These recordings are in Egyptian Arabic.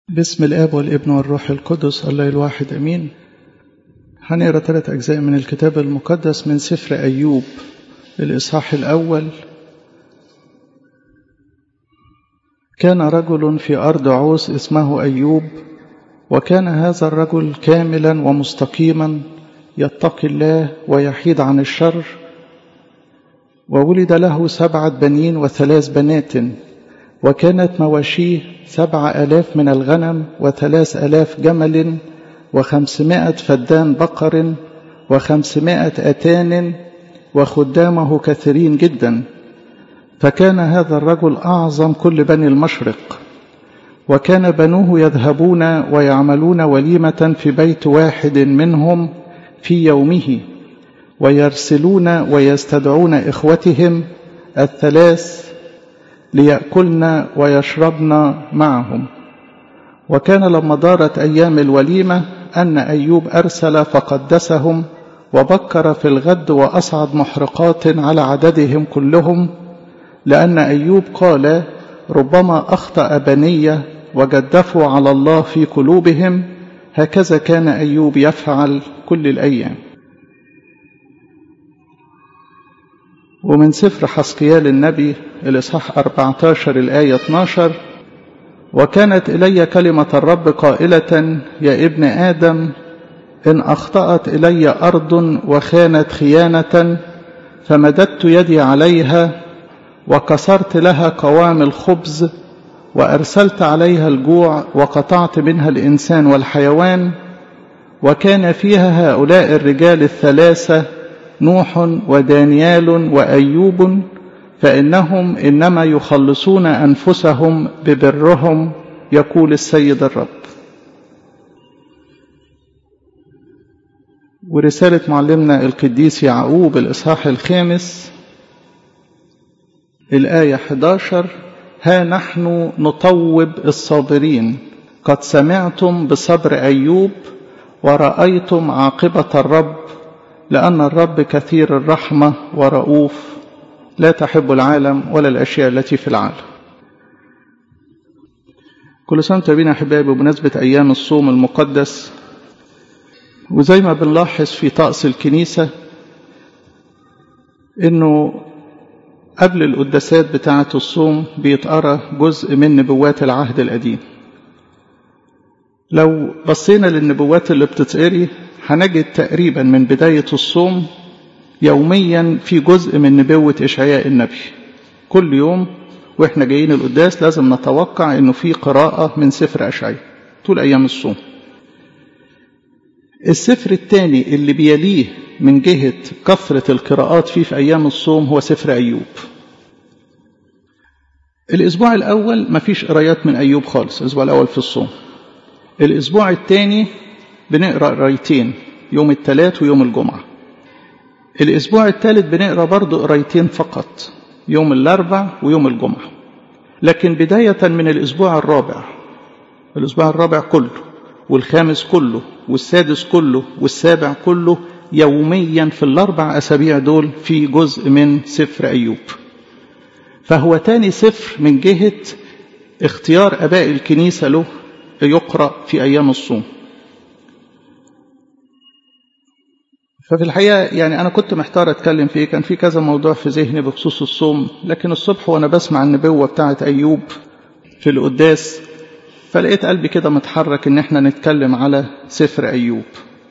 باسم الآب والابن والروح القدس الله الواحد أمين هنقرا ثلاث أجزاء من الكتاب المقدس من سفر أيوب الإصحاح الأول كان رجل في أرض عوس اسمه أيوب وكان هذا الرجل كاملا ومستقيما يتقي الله ويحيد عن الشر وولد له سبعة بنين وثلاث بنات وكانت مواشيه سبع آلاف من الغنم وثلاث آلاف جمل وخمسمائة فدان بقر وخمسمائة أتان وخدامه كثيرين جدا فكان هذا الرجل أعظم كل بني المشرق وكان بنوه يذهبون ويعملون وليمة في بيت واحد منهم في يومه ويرسلون ويستدعون إخوتهم الثلاث ليأكلن ويشربن معهم وكان لما دارت أيام الوليمة أن أيوب أرسل فقدسهم وبكر في الغد وأصعد محرقات على عددهم كلهم لأن أيوب قال ربما أخطأ بنية وجدفوا على الله في قلوبهم هكذا كان أيوب يفعل كل الأيام ومن سفر حسقيال النبي الإصحاح 14 الآية 12 وكانت إلي كلمة الرب قائلة يا ابن آدم إن أخطأت إلي أرض وخانت خيانة فمددت يدي عليها وكسرت لها قوام الخبز وأرسلت عليها الجوع وقطعت منها الإنسان والحيوان وكان فيها هؤلاء الرجال الثلاثة نوح ودانيال وأيوب فإنهم إنما يخلصون أنفسهم ببرهم يقول السيد الرب ورسالة معلمنا القديس يعقوب الإصحاح الخامس الآية 11 ها نحن نطوب الصابرين قد سمعتم بصبر أيوب ورأيتم عاقبة الرب لأن الرب كثير الرحمة ورؤوف لا تحب العالم ولا الأشياء التي في العالم كل سنة وانتم أحبائي بمناسبة أيام الصوم المقدس وزي ما بنلاحظ في طقس الكنيسة إنه قبل القداسات بتاعة الصوم بيتقرا جزء من نبوات العهد القديم لو بصينا للنبوات اللي بتتقري هنجد تقريبا من بداية الصوم يوميا في جزء من نبوة إشعياء النبي كل يوم وإحنا جايين القداس لازم نتوقع إنه في قراءة من سفر أشعياء طول أيام الصوم السفر الثاني اللي بيليه من جهة كثرة القراءات فيه في أيام الصوم هو سفر أيوب الأسبوع الأول مفيش قرايات من أيوب خالص الأسبوع الأول في الصوم الأسبوع الثاني بنقرأ قرايتين يوم الثلاث ويوم الجمعة الأسبوع الثالث بنقرأ برضه قرايتين فقط يوم الأربع ويوم الجمعة لكن بداية من الأسبوع الرابع الأسبوع الرابع كله والخامس كله والسادس كله والسابع كله يوميا في الأربع أسابيع دول في جزء من سفر أيوب فهو تاني سفر من جهة اختيار أباء الكنيسة له يقرأ في أيام الصوم ففي الحقيقة يعني أنا كنت محتار أتكلم فيه كان في كذا موضوع في ذهني بخصوص الصوم لكن الصبح وأنا بسمع النبوة بتاعة أيوب في القداس فلقيت قلبي كده متحرك إن احنا نتكلم على سفر أيوب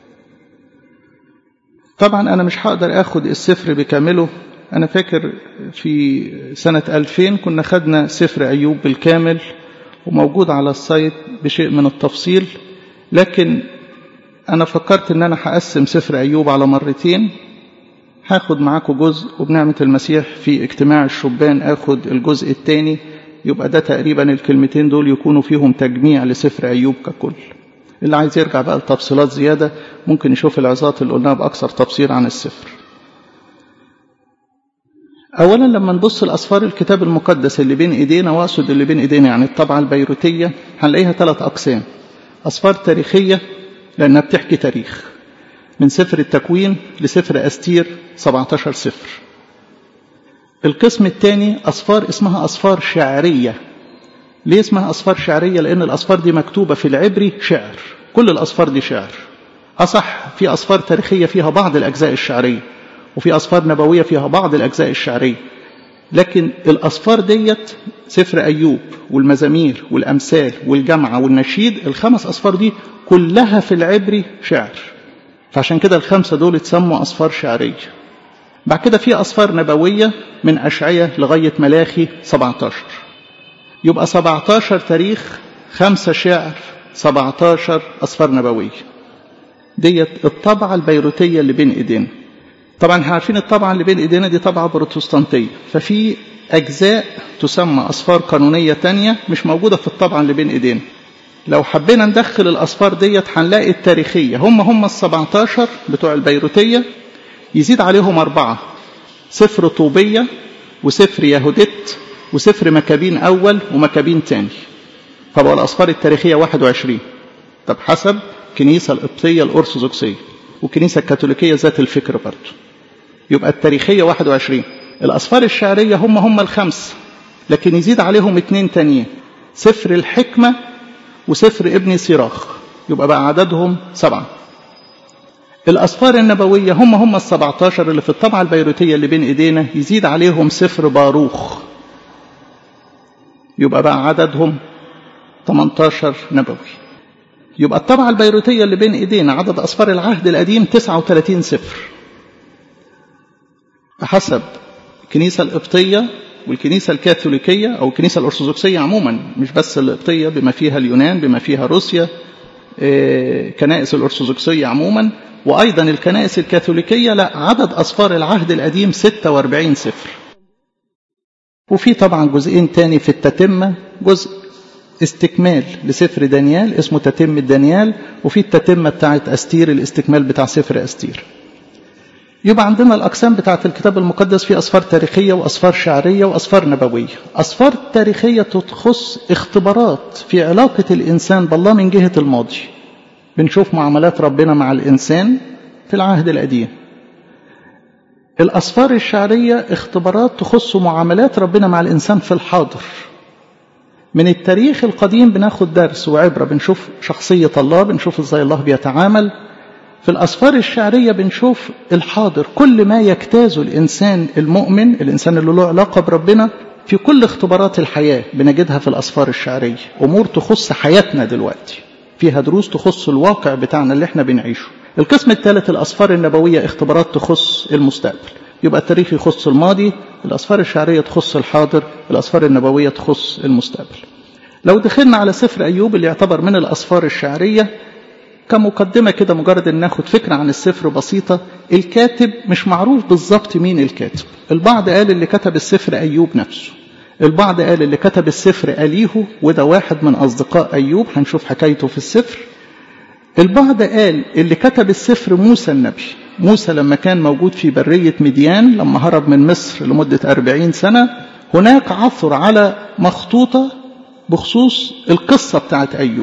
طبعا أنا مش هقدر أخد السفر بكامله أنا فاكر في سنة 2000 كنا خدنا سفر أيوب بالكامل وموجود على السايت بشيء من التفصيل لكن أنا فكرت إن أنا هقسم سفر أيوب على مرتين هاخد معاكم جزء وبنعمة المسيح في اجتماع الشبان آخد الجزء الثاني يبقى ده تقريبا الكلمتين دول يكونوا فيهم تجميع لسفر أيوب ككل اللي عايز يرجع بقى لتفصيلات زيادة ممكن يشوف العظات اللي قلناها بأكثر تفصيل عن السفر أولا لما نبص لأسفار الكتاب المقدس اللي بين إيدينا وأقصد اللي بين إيدينا يعني الطبعة البيروتية هنلاقيها ثلاث أقسام أسفار تاريخية لأنها بتحكي تاريخ من سفر التكوين لسفر أستير 17 سفر القسم الثاني أسفار اسمها أسفار شعرية ليه اسمها أصفار شعرية لأن الأصفار دي مكتوبة في العبري شعر كل الأصفار دي شعر أصح في أصفار تاريخية فيها بعض الأجزاء الشعرية وفي أصفار نبوية فيها بعض الأجزاء الشعرية لكن الأصفار ديت سفر أيوب والمزامير والأمثال والجمعة والنشيد الخمس أصفار دي كلها في العبري شعر فعشان كده الخمسة دول اتسموا أصفار شعرية بعد كده في أصفار نبوية من أشعية لغاية ملاخي 17 يبقى 17 تاريخ خمسة شعر 17 أصفار نبوية ديت الطبعة البيروتية اللي بين إيدينا طبعا احنا عارفين الطبعة اللي بين إيدينا دي طبعة بروتستانتية ففي أجزاء تسمى أصفار قانونية تانية مش موجودة في الطبعة اللي بين إيدينا لو حبينا ندخل الأصفار ديت هنلاقي التاريخية هم هم السبعتاشر بتوع البيروتية يزيد عليهم أربعة سفر طوبية وسفر يهودت وسفر مكابين أول ومكابين تاني فبقى الأصفار التاريخية 21 طب حسب الكنيسة القبطية الأرثوذكسية والكنيسة الكاثوليكية ذات الفكر برضه يبقى التاريخية 21 الأصفار الشعرية هم هم الخمس لكن يزيد عليهم اتنين تانيين سفر الحكمة وسفر ابن سيراخ يبقى بقى عددهم سبعة الأصفار النبوية هم هم السبعتاشر اللي في الطبعة البيروتية اللي بين إيدينا يزيد عليهم سفر باروخ يبقى بقى عددهم 18 نبوي يبقى الطبعة البيروتية اللي بين إيدينا عدد أصفار العهد القديم 39 سفر بحسب الكنيسة القبطية والكنيسة الكاثوليكية أو الكنيسة الأرثوذكسية عموما مش بس القبطية بما فيها اليونان بما فيها روسيا كنائس الأرثوذكسية عموما وأيضا الكنائس الكاثوليكية لا عدد أصفار العهد القديم 46 سفر وفي طبعا جزئين تاني في التتمة جزء استكمال لسفر دانيال اسمه تتمة دانيال وفي التتمة بتاعت أستير الاستكمال بتاع سفر أستير يبقى عندنا الأقسام بتاعت الكتاب المقدس في أصفار تاريخية وأصفار شعرية وأصفار نبوية أصفار تاريخية تخص اختبارات في علاقة الإنسان بالله من جهة الماضي بنشوف معاملات ربنا مع الإنسان في العهد القديم الأصفار الشعرية اختبارات تخص معاملات ربنا مع الإنسان في الحاضر من التاريخ القديم بناخد درس وعبرة بنشوف شخصية الله بنشوف ازاي الله بيتعامل في الأصفار الشعرية بنشوف الحاضر كل ما يجتاز الإنسان المؤمن الإنسان اللي له علاقة بربنا في كل اختبارات الحياة بنجدها في الأصفار الشعرية أمور تخص حياتنا دلوقتي فيها دروس تخص الواقع بتاعنا اللي احنا بنعيشه القسم الثالث الأصفار النبوية اختبارات تخص المستقبل يبقى التاريخ يخص الماضي الأصفار الشعرية تخص الحاضر الأصفار النبوية تخص المستقبل لو دخلنا على سفر أيوب اللي يعتبر من الأصفار الشعرية كمقدمة كده مجرد أن ناخد فكرة عن السفر بسيطة الكاتب مش معروف بالظبط مين الكاتب البعض قال اللي كتب السفر أيوب نفسه البعض قال اللي كتب السفر أليهو وده واحد من أصدقاء أيوب هنشوف حكايته في السفر البعض قال اللي كتب السفر موسى النبي موسى لما كان موجود في برية مديان لما هرب من مصر لمدة أربعين سنة هناك عثر على مخطوطة بخصوص القصة بتاعت أيوب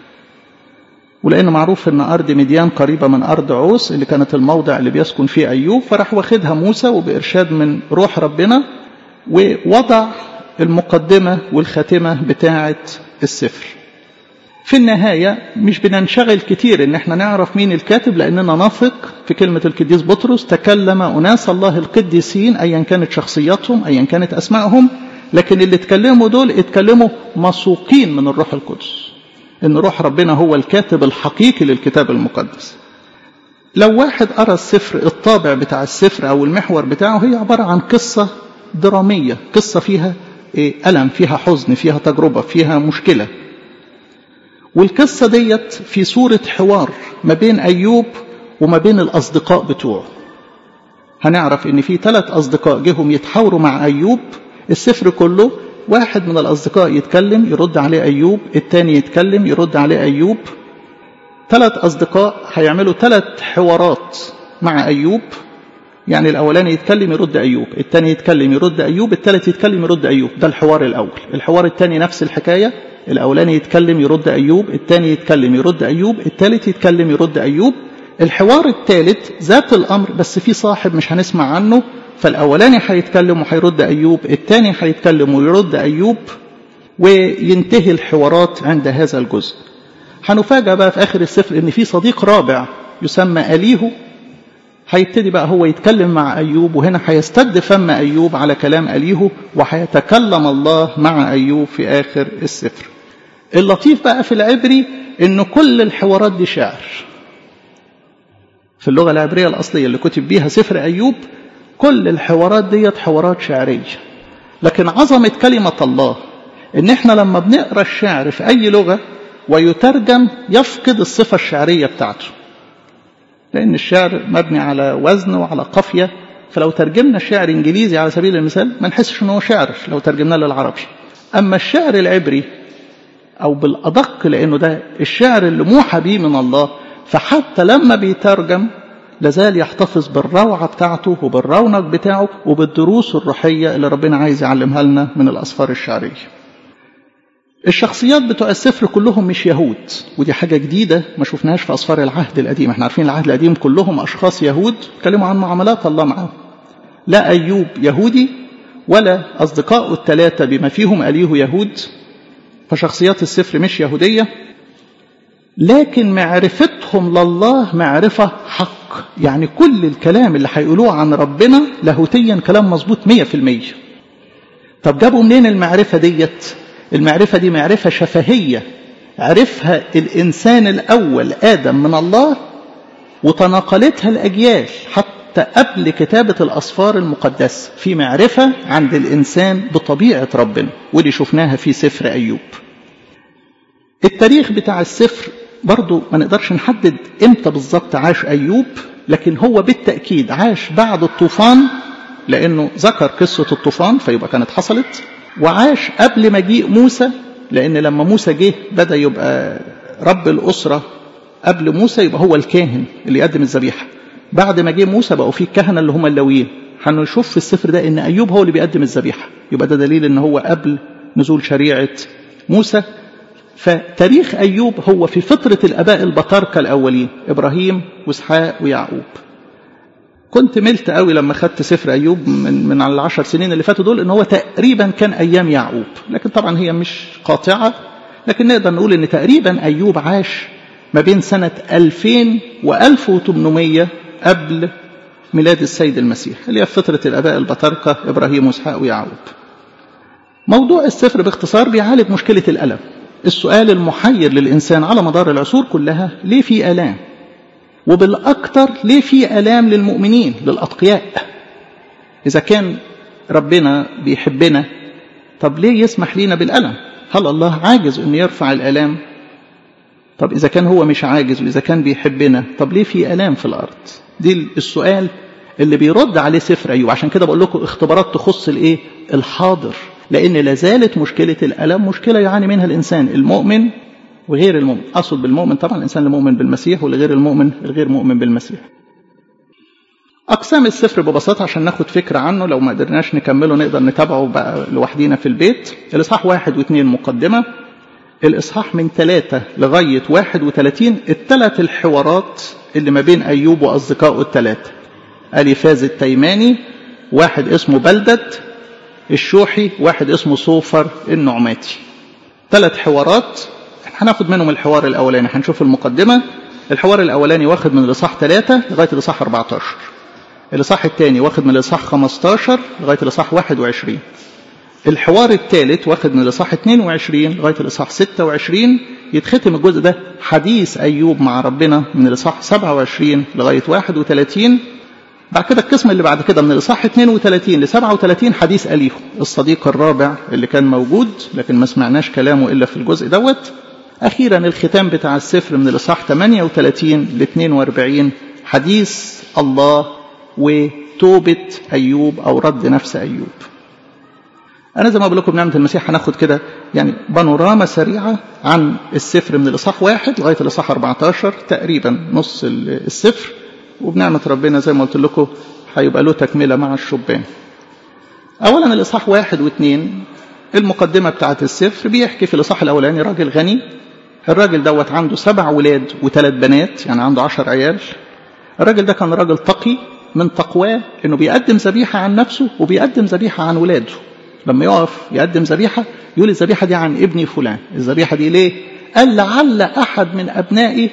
ولأن معروف أن أرض مديان قريبة من أرض عوس اللي كانت الموضع اللي بيسكن فيه أيوب فراح واخدها موسى وبإرشاد من روح ربنا ووضع المقدمة والخاتمة بتاعة السفر في النهاية مش بننشغل كتير ان احنا نعرف مين الكاتب لاننا نثق في كلمة القديس بطرس تكلم اناس الله القديسين ايا كانت شخصياتهم ايا كانت اسمائهم لكن اللي اتكلموا دول اتكلموا مسوقين من الروح القدس ان روح ربنا هو الكاتب الحقيقي للكتاب المقدس لو واحد قرا السفر الطابع بتاع السفر او المحور بتاعه هي عبارة عن قصة درامية قصة فيها ألم فيها حزن فيها تجربة فيها مشكلة والقصة ديت في صورة حوار ما بين أيوب وما بين الأصدقاء بتوعه هنعرف إن في ثلاث أصدقاء جيهم يتحاوروا مع أيوب السفر كله واحد من الأصدقاء يتكلم يرد عليه أيوب التاني يتكلم يرد عليه أيوب ثلاث أصدقاء هيعملوا ثلاث حوارات مع أيوب يعني الأولاني يتكلم يرد أيوب الثاني يتكلم يرد أيوب الثالث يتكلم يرد أيوب ده الحوار الأول الحوار الثاني نفس الحكاية الأولاني يتكلم يرد أيوب الثاني يتكلم يرد أيوب الثالث يتكلم يرد أيوب الحوار الثالث ذات الأمر بس في صاحب مش هنسمع عنه فالأولاني هيتكلم وهيرد أيوب الثاني هيتكلم ويرد أيوب وينتهي الحوارات عند هذا الجزء هنفاجأ بقى في آخر السفر إن في صديق رابع يسمى أليهو هيبتدي بقى هو يتكلم مع أيوب وهنا هيستد فم أيوب على كلام أليهو وهيتكلم الله مع أيوب في آخر السفر اللطيف بقى في العبري إن كل الحوارات دي شعر في اللغة العبرية الأصلية اللي كتب بيها سفر أيوب كل الحوارات ديت حوارات شعرية لكن عظمة كلمة الله إن إحنا لما بنقرأ الشعر في أي لغة ويترجم يفقد الصفة الشعرية بتاعته لأن الشعر مبني على وزن وعلى قافية فلو ترجمنا الشعر إنجليزي على سبيل المثال ما نحسش إن هو شعر لو ترجمناه للعربي أما الشعر العبري أو بالأدق لأنه ده الشعر اللي موحى به من الله فحتى لما بيترجم لازال يحتفظ بالروعة بتاعته وبالرونق بتاعه وبالدروس الروحية اللي ربنا عايز يعلمها لنا من الأسفار الشعرية الشخصيات بتوع السفر كلهم مش يهود ودي حاجة جديدة ما شفناهاش في أسفار العهد القديم احنا عارفين العهد القديم كلهم أشخاص يهود اتكلموا عن معاملات الله معاهم لا أيوب يهودي ولا أصدقائه الثلاثة بما فيهم أليه يهود فشخصيات السفر مش يهودية لكن معرفتهم لله معرفة حق يعني كل الكلام اللي هيقولوه عن ربنا لاهوتيا كلام مظبوط مية في المية طب جابوا منين المعرفة ديت المعرفة دي معرفة شفهية عرفها الإنسان الأول آدم من الله وتناقلتها الأجيال حتى قبل كتابة الأسفار المقدسة في معرفة عند الإنسان بطبيعة ربنا ودي شفناها في سفر أيوب التاريخ بتاع السفر برضو ما نقدرش نحدد امتى بالظبط عاش أيوب لكن هو بالتأكيد عاش بعد الطوفان لأنه ذكر قصة الطوفان فيبقى كانت حصلت وعاش قبل مجيء موسى لأن لما موسى جه بدأ يبقى رب الأسرة قبل موسى يبقى هو الكاهن اللي يقدم الذبيحة بعد ما جه موسى بقوا فيه الكهنة اللي هم اللاويين هنشوف في السفر ده ان ايوب هو اللي بيقدم الذبيحه يبقى ده دليل ان هو قبل نزول شريعه موسى فتاريخ ايوب هو في فتره الاباء البطاركه الاولين ابراهيم واسحاق ويعقوب كنت ملت قوي لما خدت سفر ايوب من من على العشر سنين اللي فاتوا دول ان هو تقريبا كان ايام يعقوب لكن طبعا هي مش قاطعه لكن نقدر نقول ان تقريبا ايوب عاش ما بين سنه 2000 و 1800 قبل ميلاد السيد المسيح اللي هي في فترة الآباء البطاركة إبراهيم وإسحاق ويعقوب موضوع السفر باختصار بيعالج مشكلة الألم السؤال المحير للإنسان على مدار العصور كلها ليه في آلام وبالأكثر ليه في آلام للمؤمنين للأتقياء إذا كان ربنا بيحبنا طب ليه يسمح لينا بالألم هل الله عاجز أن يرفع الآلام طب إذا كان هو مش عاجز وإذا كان بيحبنا طب ليه في آلام في الأرض دي السؤال اللي بيرد عليه سفر أيوب عشان كده بقول لكم اختبارات تخص الإيه الحاضر لأن لازالت مشكلة الألم مشكلة يعاني منها الإنسان المؤمن وغير المؤمن أقصد بالمؤمن طبعا الإنسان المؤمن بالمسيح والغير المؤمن الغير مؤمن بالمسيح أقسام السفر ببساطة عشان ناخد فكرة عنه لو ما قدرناش نكمله نقدر نتابعه بقى لوحدينا في البيت الإصحاح واحد واثنين مقدمة الإصحاح من ثلاثة لغاية واحد وثلاثين الثلاث الحوارات اللي ما بين أيوب وأصدقائه الثلاثة أليفاز التيماني واحد اسمه بلدد الشوحي واحد اسمه صوفر النعماتي ثلاث حوارات هناخد منهم الحوار الأولاني هنشوف المقدمة الحوار الأولاني واخد من الإصحاح ثلاثة لغاية الإصحاح 14 الإصحاح الثاني واخد من الإصحاح 15 لغاية الإصحاح 21 الحوار الثالث واخد من الإصحاح 22 لغاية الإصحاح 26 يتختم الجزء ده حديث أيوب مع ربنا من الإصحاح 27 لغاية 31 بعد كده القسم اللي بعد كده من الإصحاح 32 ل 37 حديث أليهو الصديق الرابع اللي كان موجود لكن ما سمعناش كلامه إلا في الجزء دوت أخيرا الختام بتاع السفر من الإصحاح 38 ل 42 حديث الله وتوبة أيوب أو رد نفس أيوب أنا زي ما بقول لكم بنعمة المسيح هناخد كده يعني بانوراما سريعة عن السفر من الإصحاح واحد لغاية الإصحاح 14 تقريبا نص السفر وبنعمة ربنا زي ما قلت لكم هيبقى له تكملة مع الشبان. أولا الإصحاح واحد واثنين المقدمة بتاعة السفر بيحكي في الإصحاح الأولاني راجل غني الراجل دوت عنده سبع ولاد وثلاث بنات يعني عنده عشر عيال الراجل ده كان راجل تقي من تقواه انه بيقدم ذبيحه عن نفسه وبيقدم ذبيحه عن ولاده لما يقف يقدم ذبيحه يقول الذبيحة دي عن ابني فلان الذبيحة دي ليه قال لعل أحد من أبنائي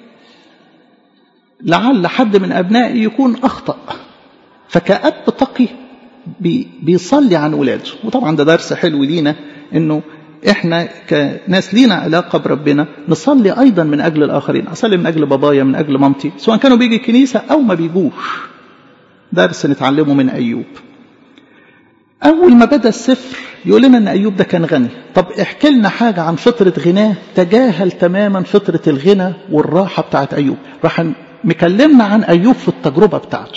لعل حد من أبنائي يكون أخطأ فكأب تقي بي بيصلي عن ولاده وطبعا ده درس حلو لينا انه احنا كناس لينا علاقه بربنا نصلي ايضا من اجل الاخرين اصلي من اجل بابايا من اجل مامتي سواء كانوا بيجي الكنيسه او ما بيجوش درس نتعلمه من ايوب اول ما بدا السفر يقول لنا ان ايوب ده كان غني طب احكي لنا حاجه عن فطره غناه تجاهل تماما فطره الغنى والراحه بتاعت ايوب راح مكلمنا عن ايوب في التجربه بتاعته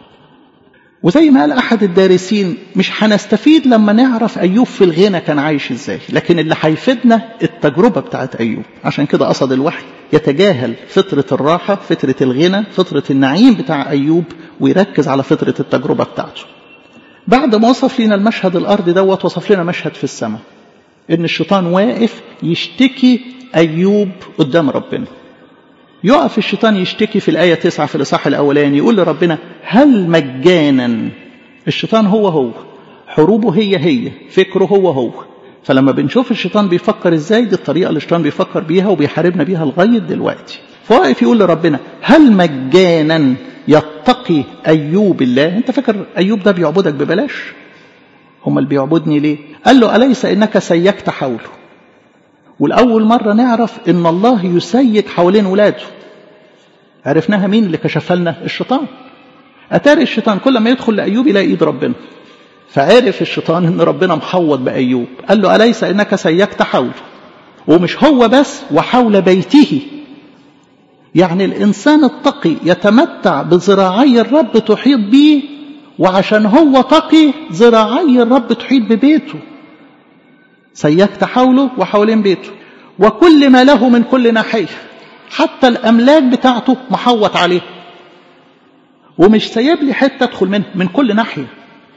وزي ما قال أحد الدارسين مش هنستفيد لما نعرف أيوب في الغنى كان عايش إزاي لكن اللي هيفيدنا التجربة بتاعت أيوب عشان كده قصد الوحي يتجاهل فطرة الراحة فطرة الغنى فطرة النعيم بتاع أيوب ويركز على فطرة التجربة بتاعته بعد ما وصف لنا المشهد الأرضي دوت وصف لنا مشهد في السماء إن الشيطان واقف يشتكي أيوب قدام ربنا يقف الشيطان يشتكي في الآية 9 في الإصحاح الأولاني يقول لربنا هل مجانا الشيطان هو هو حروبه هي هي فكره هو هو فلما بنشوف الشيطان بيفكر ازاي دي الطريقة اللي الشيطان بيفكر بيها وبيحاربنا بيها لغاية دلوقتي فواقف يقول لربنا هل مجانا يتقي أيوب الله انت فاكر أيوب ده بيعبدك ببلاش هم اللي بيعبدني ليه قال له أليس إنك سيكت حوله والأول مرة نعرف إن الله يسيك حوالين ولاده عرفناها مين اللي كشفها لنا الشيطان أتاري الشيطان كل ما يدخل لأيوب يلاقي إيد ربنا فعرف الشيطان إن ربنا محوط بأيوب قال له أليس إنك سيكت حوله ومش هو بس وحول بيته يعني الإنسان التقي يتمتع بذراعي الرب تحيط به وعشان هو تقي ذراعي الرب تحيط ببيته سيكت حوله وحوالين بيته وكل ما له من كل ناحية حتى الأملاك بتاعته محوط عليه ومش سايب لي حتة أدخل منه من كل ناحية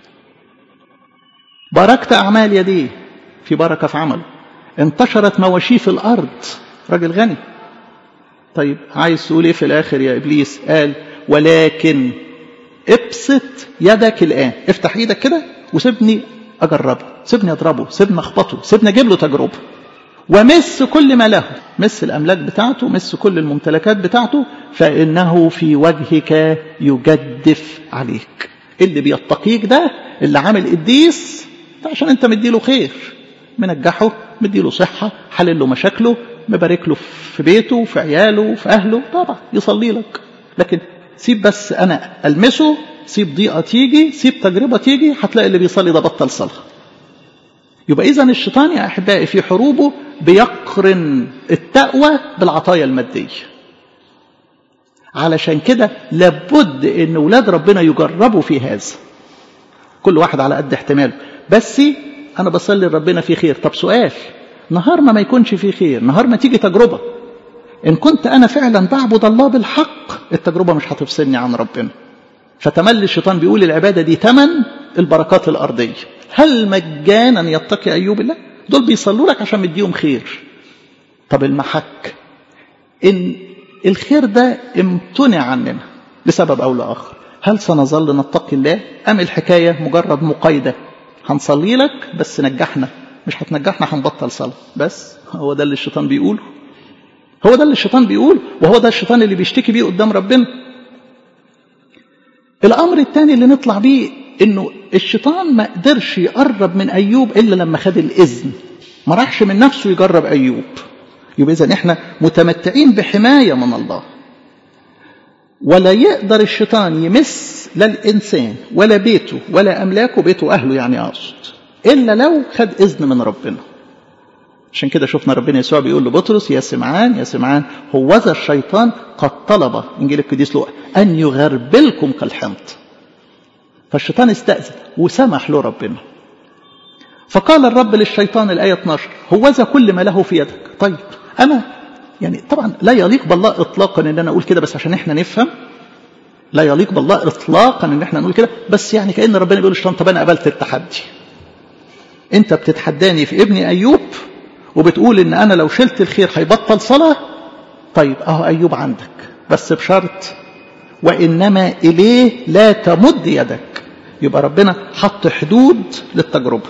باركت أعمال يديه في بركة في عمله انتشرت مواشيه في الأرض راجل غني طيب عايز تقول ايه في الآخر يا إبليس قال ولكن ابسط يدك الآن افتح ايدك كده وسيبني أجربه سيبني أضربه سيبني أخبطه سيبني أجيب له تجربة ومس كل ما له مس الأملاك بتاعته مس كل الممتلكات بتاعته فإنه في وجهك يجدف عليك اللي بيتقيك ده اللي عامل قديس ده عشان انت مديله خير منجحه مديله صحة حلل له مشاكله مبارك له في بيته في عياله في أهله طبعا يصلي لك لكن سيب بس أنا ألمسه سيب ضيقة تيجي سيب تجربة تيجي هتلاقي اللي بيصلي ده بطل صلاة يبقى إذا الشيطان يا أحبائي في حروبه بيقرن التقوى بالعطايا المادية علشان كده لابد ان ولاد ربنا يجربوا في هذا كل واحد على قد احتماله بس انا بصلي لربنا في خير طب سؤال نهار ما ما يكونش في خير نهار ما تيجي تجربة ان كنت انا فعلا بعبد الله بالحق التجربة مش هتفصلني عن ربنا فتملي الشيطان بيقول العبادة دي تمن البركات الأرضية هل مجانا يتقي أيوب الله دول بيصلوا لك عشان مديهم خير طب المحك إن الخير ده امتنع عننا لسبب أو لآخر هل سنظل نتقي الله أم الحكاية مجرد مقايدة هنصلي لك بس نجحنا مش هتنجحنا هنبطل صلاة بس هو ده اللي الشيطان بيقوله هو ده اللي الشيطان بيقوله وهو ده الشيطان اللي بيشتكي بيه قدام ربنا الأمر الثاني اللي نطلع بيه إنه الشيطان ما قدرش يقرب من أيوب إلا لما خد الإذن ما راحش من نفسه يجرب أيوب يبقى إذا إحنا متمتعين بحماية من الله ولا يقدر الشيطان يمس لا الإنسان ولا بيته ولا أملاكه بيته أهله يعني أقصد إلا لو خد إذن من ربنا عشان كده شفنا ربنا يسوع بيقول لبطرس يا سمعان يا سمعان هوذا الشيطان قد طلب انجيل القديس لوقا ان يغربلكم كالحنط فالشيطان استأذن وسمح له ربنا فقال الرب للشيطان الآية 12 هوذا كل ما له في يدك طيب أنا يعني طبعا لا يليق بالله إطلاقا إن أنا أقول كده بس عشان إحنا نفهم لا يليق بالله إطلاقا إن إحنا نقول كده بس يعني كأن ربنا بيقول للشيطان طب أنا قبلت التحدي أنت بتتحداني في ابن أيوب وبتقول ان انا لو شلت الخير هيبطل صلاة طيب اهو ايوب عندك بس بشرط وانما اليه لا تمد يدك يبقى ربنا حط حدود للتجربة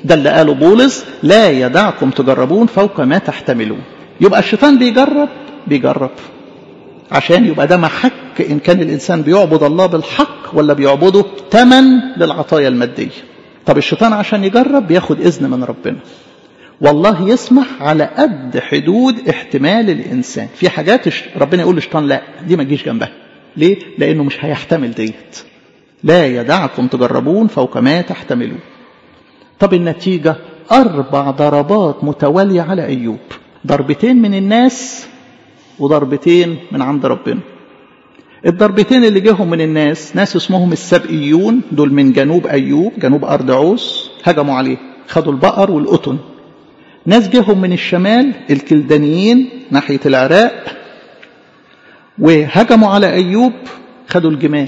ده اللي قاله بولس لا يدعكم تجربون فوق ما تحتملون يبقى الشيطان بيجرب بيجرب عشان يبقى ده محك إن كان الإنسان بيعبد الله بالحق ولا بيعبده تمن للعطايا المادية طب الشيطان عشان يجرب بياخد إذن من ربنا والله يسمح على قد حدود احتمال الإنسان في حاجات ربنا يقول للشيطان لا دي ما تجيش جنبها ليه؟ لأنه مش هيحتمل ديت لا يدعكم تجربون فوق ما تحتملون طب النتيجة أربع ضربات متوالية على أيوب ضربتين من الناس وضربتين من عند ربنا الضربتين اللي جيهم من الناس ناس اسمهم السبئيون دول من جنوب أيوب جنوب أرض عوس هجموا عليه خدوا البقر والقطن ناس جيهم من الشمال الكلدانيين ناحية العراق وهجموا على أيوب خدوا الجمال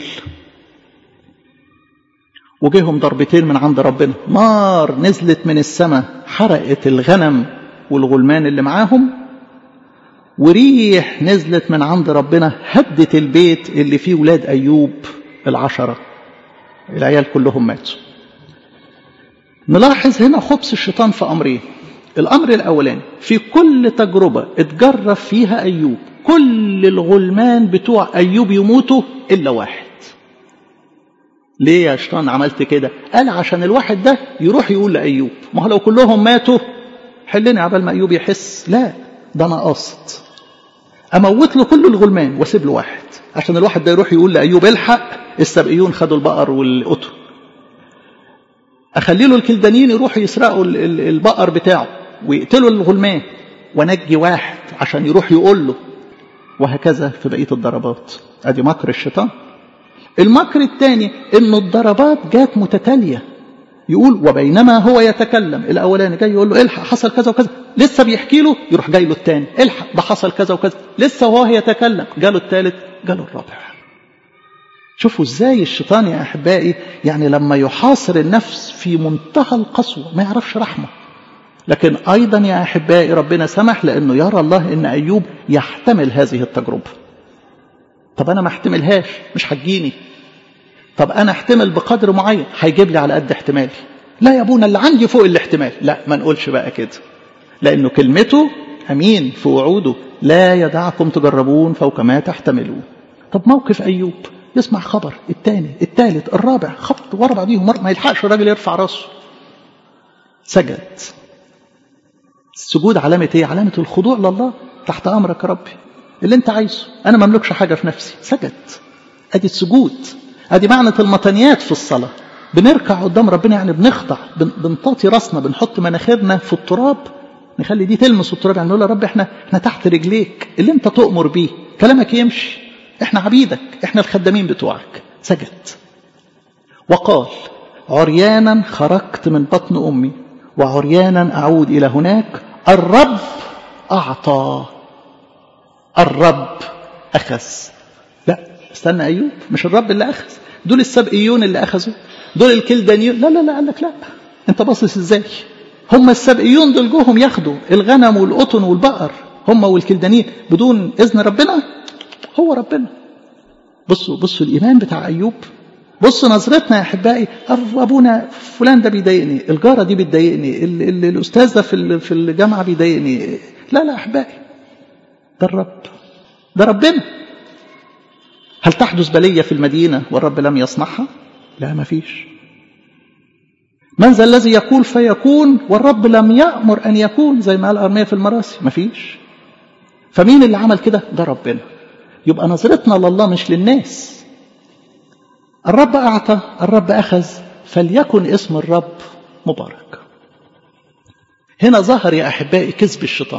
وجيهم ضربتين من عند ربنا نار نزلت من السماء حرقت الغنم والغلمان اللي معاهم وريح نزلت من عند ربنا هدت البيت اللي فيه ولاد أيوب العشرة العيال كلهم ماتوا نلاحظ هنا خبث الشيطان في أمرين الأمر الأولاني في كل تجربة اتجرب فيها أيوب كل الغلمان بتوع أيوب يموتوا إلا واحد ليه يا شيطان عملت كده قال عشان الواحد ده يروح يقول لأيوب ما هو لو كلهم ماتوا حلني عبال ما أيوب يحس لا ده أنا قاصد أموت له كل الغلمان واسيب له واحد عشان الواحد ده يروح يقول لأيوب الحق السبئيون خدوا البقر والقطن أخلي له الكلدانيين يروحوا يسرقوا البقر بتاعه ويقتلوا الغلمان ونجي واحد عشان يروح يقول له وهكذا في بقية الضربات أدي مكر الشيطان المكر الثاني انه الضربات جات متتالية يقول وبينما هو يتكلم الاولاني جاي يقول له الحق حصل كذا وكذا لسه بيحكي له يروح جاي له الثاني الحق ده حصل كذا وكذا لسه وهو يتكلم جاله الثالث جاله الرابع شوفوا ازاي الشيطان يا احبائي يعني لما يحاصر النفس في منتهى القسوه ما يعرفش رحمه لكن ايضا يا احبائي ربنا سمح لانه يرى الله ان ايوب يحتمل هذه التجربه طب انا ما احتملهاش مش هتجيني طب انا احتمل بقدر معين هيجيب لي على قد احتمالي لا يا ابونا اللي عندي فوق الاحتمال لا ما نقولش بقى كده لانه كلمته امين في وعوده لا يدعكم تجربون فوق ما تحتملون طب موقف ايوب يسمع خبر الثاني الثالث الرابع خبط ورا بعضيهم ما يلحقش الراجل يرفع راسه سجد السجود علامة ايه علامة الخضوع لله تحت امرك يا ربي اللي انت عايزه انا ما املكش حاجه في نفسي سجد ادي السجود ادي معنى المطنيات في الصلاه بنركع قدام ربنا يعني بنخضع بنطاطي راسنا بنحط مناخيرنا في التراب نخلي دي تلمس التراب يعني نقول يا رب احنا احنا تحت رجليك اللي انت تؤمر بيه كلامك يمشي احنا عبيدك احنا الخدامين بتوعك سجد وقال عريانا خرجت من بطن امي وعريانا اعود الى هناك الرب اعطى الرب أخذ لا استنى أيوب مش الرب اللي أخذ دول السبئيون اللي أخذوا دول الكلدانيون لا لا لا قال لك لا أنت باصص إزاي هم السبئيون دول جوهم ياخدوا الغنم والقطن والبقر هم والكلدانيين بدون إذن ربنا هو ربنا بصوا بصوا الإيمان بتاع أيوب بصوا نظرتنا يا أحبائي أبونا فلان ده بيضايقني الجارة دي بتضايقني الأستاذ ده في الجامعة بيضايقني لا لا أحبائي ده الرب ده ربنا هل تحدث بلية في المدينة والرب لم يصنعها لا ما فيش من ذا الذي يقول فيكون والرب لم يأمر أن يكون زي ما قال أرمية في المراسي ما فيش فمين اللي عمل كده ده ربنا يبقى نظرتنا لله مش للناس الرب أعطى الرب أخذ فليكن اسم الرب مبارك هنا ظهر يا أحبائي كذب الشيطان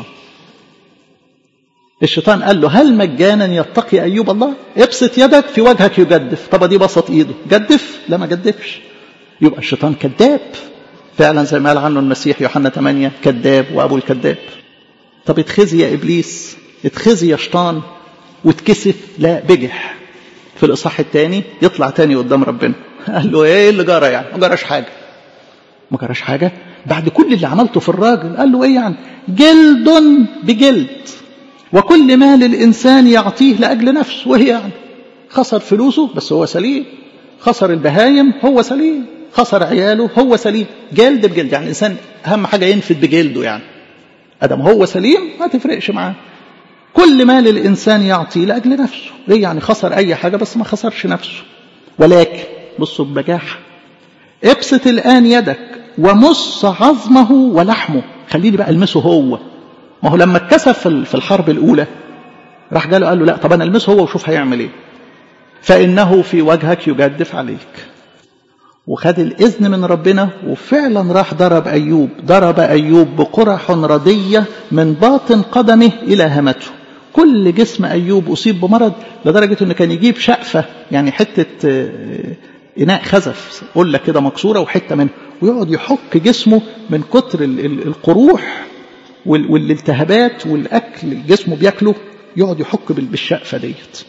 الشيطان قال له هل مجانا يتقي أيوب الله ابسط يدك في وجهك يجدف طب دي بسط ايده جدف لا ما جدفش يبقى الشيطان كذاب فعلا زي ما قال عنه المسيح يوحنا 8 كذاب وابو الكذاب طب اتخزي يا ابليس اتخزي يا شيطان واتكسف لا بجح في الاصحاح الثاني يطلع تاني قدام ربنا قال له ايه اللي جرى يعني ما جراش حاجه ما جراش حاجه بعد كل اللي عملته في الراجل قال له ايه يعني جلد بجلد وكل مال الإنسان يعطيه لأجل نفسه وهي يعني خسر فلوسه بس هو سليم خسر البهايم هو سليم خسر عياله هو سليم جلد بجلد يعني الإنسان أهم حاجة ينفد بجلده يعني أدم هو سليم ما تفرقش معاه كل ما للإنسان يعطي لأجل نفسه ليه يعني خسر أي حاجة بس ما خسرش نفسه ولكن بصوا ببجاحة ابسط الآن يدك ومص عظمه ولحمه خليني بقى المسه هو ما هو لما اتكسف في الحرب الأولى راح جاله قال له لا طب أنا المسه هو وشوف هيعمل إيه فإنه في وجهك يجدف عليك وخد الإذن من ربنا وفعلا راح ضرب أيوب ضرب أيوب بقرح ردية من باطن قدمه إلى همته كل جسم أيوب أصيب بمرض لدرجة أنه كان يجيب شقفة يعني حتة إناء خزف قول لك كده مكسورة وحتة منه ويقعد يحك جسمه من كتر القروح والالتهابات والأكل جسمه بياكله يقعد يحك بالشقفة ديت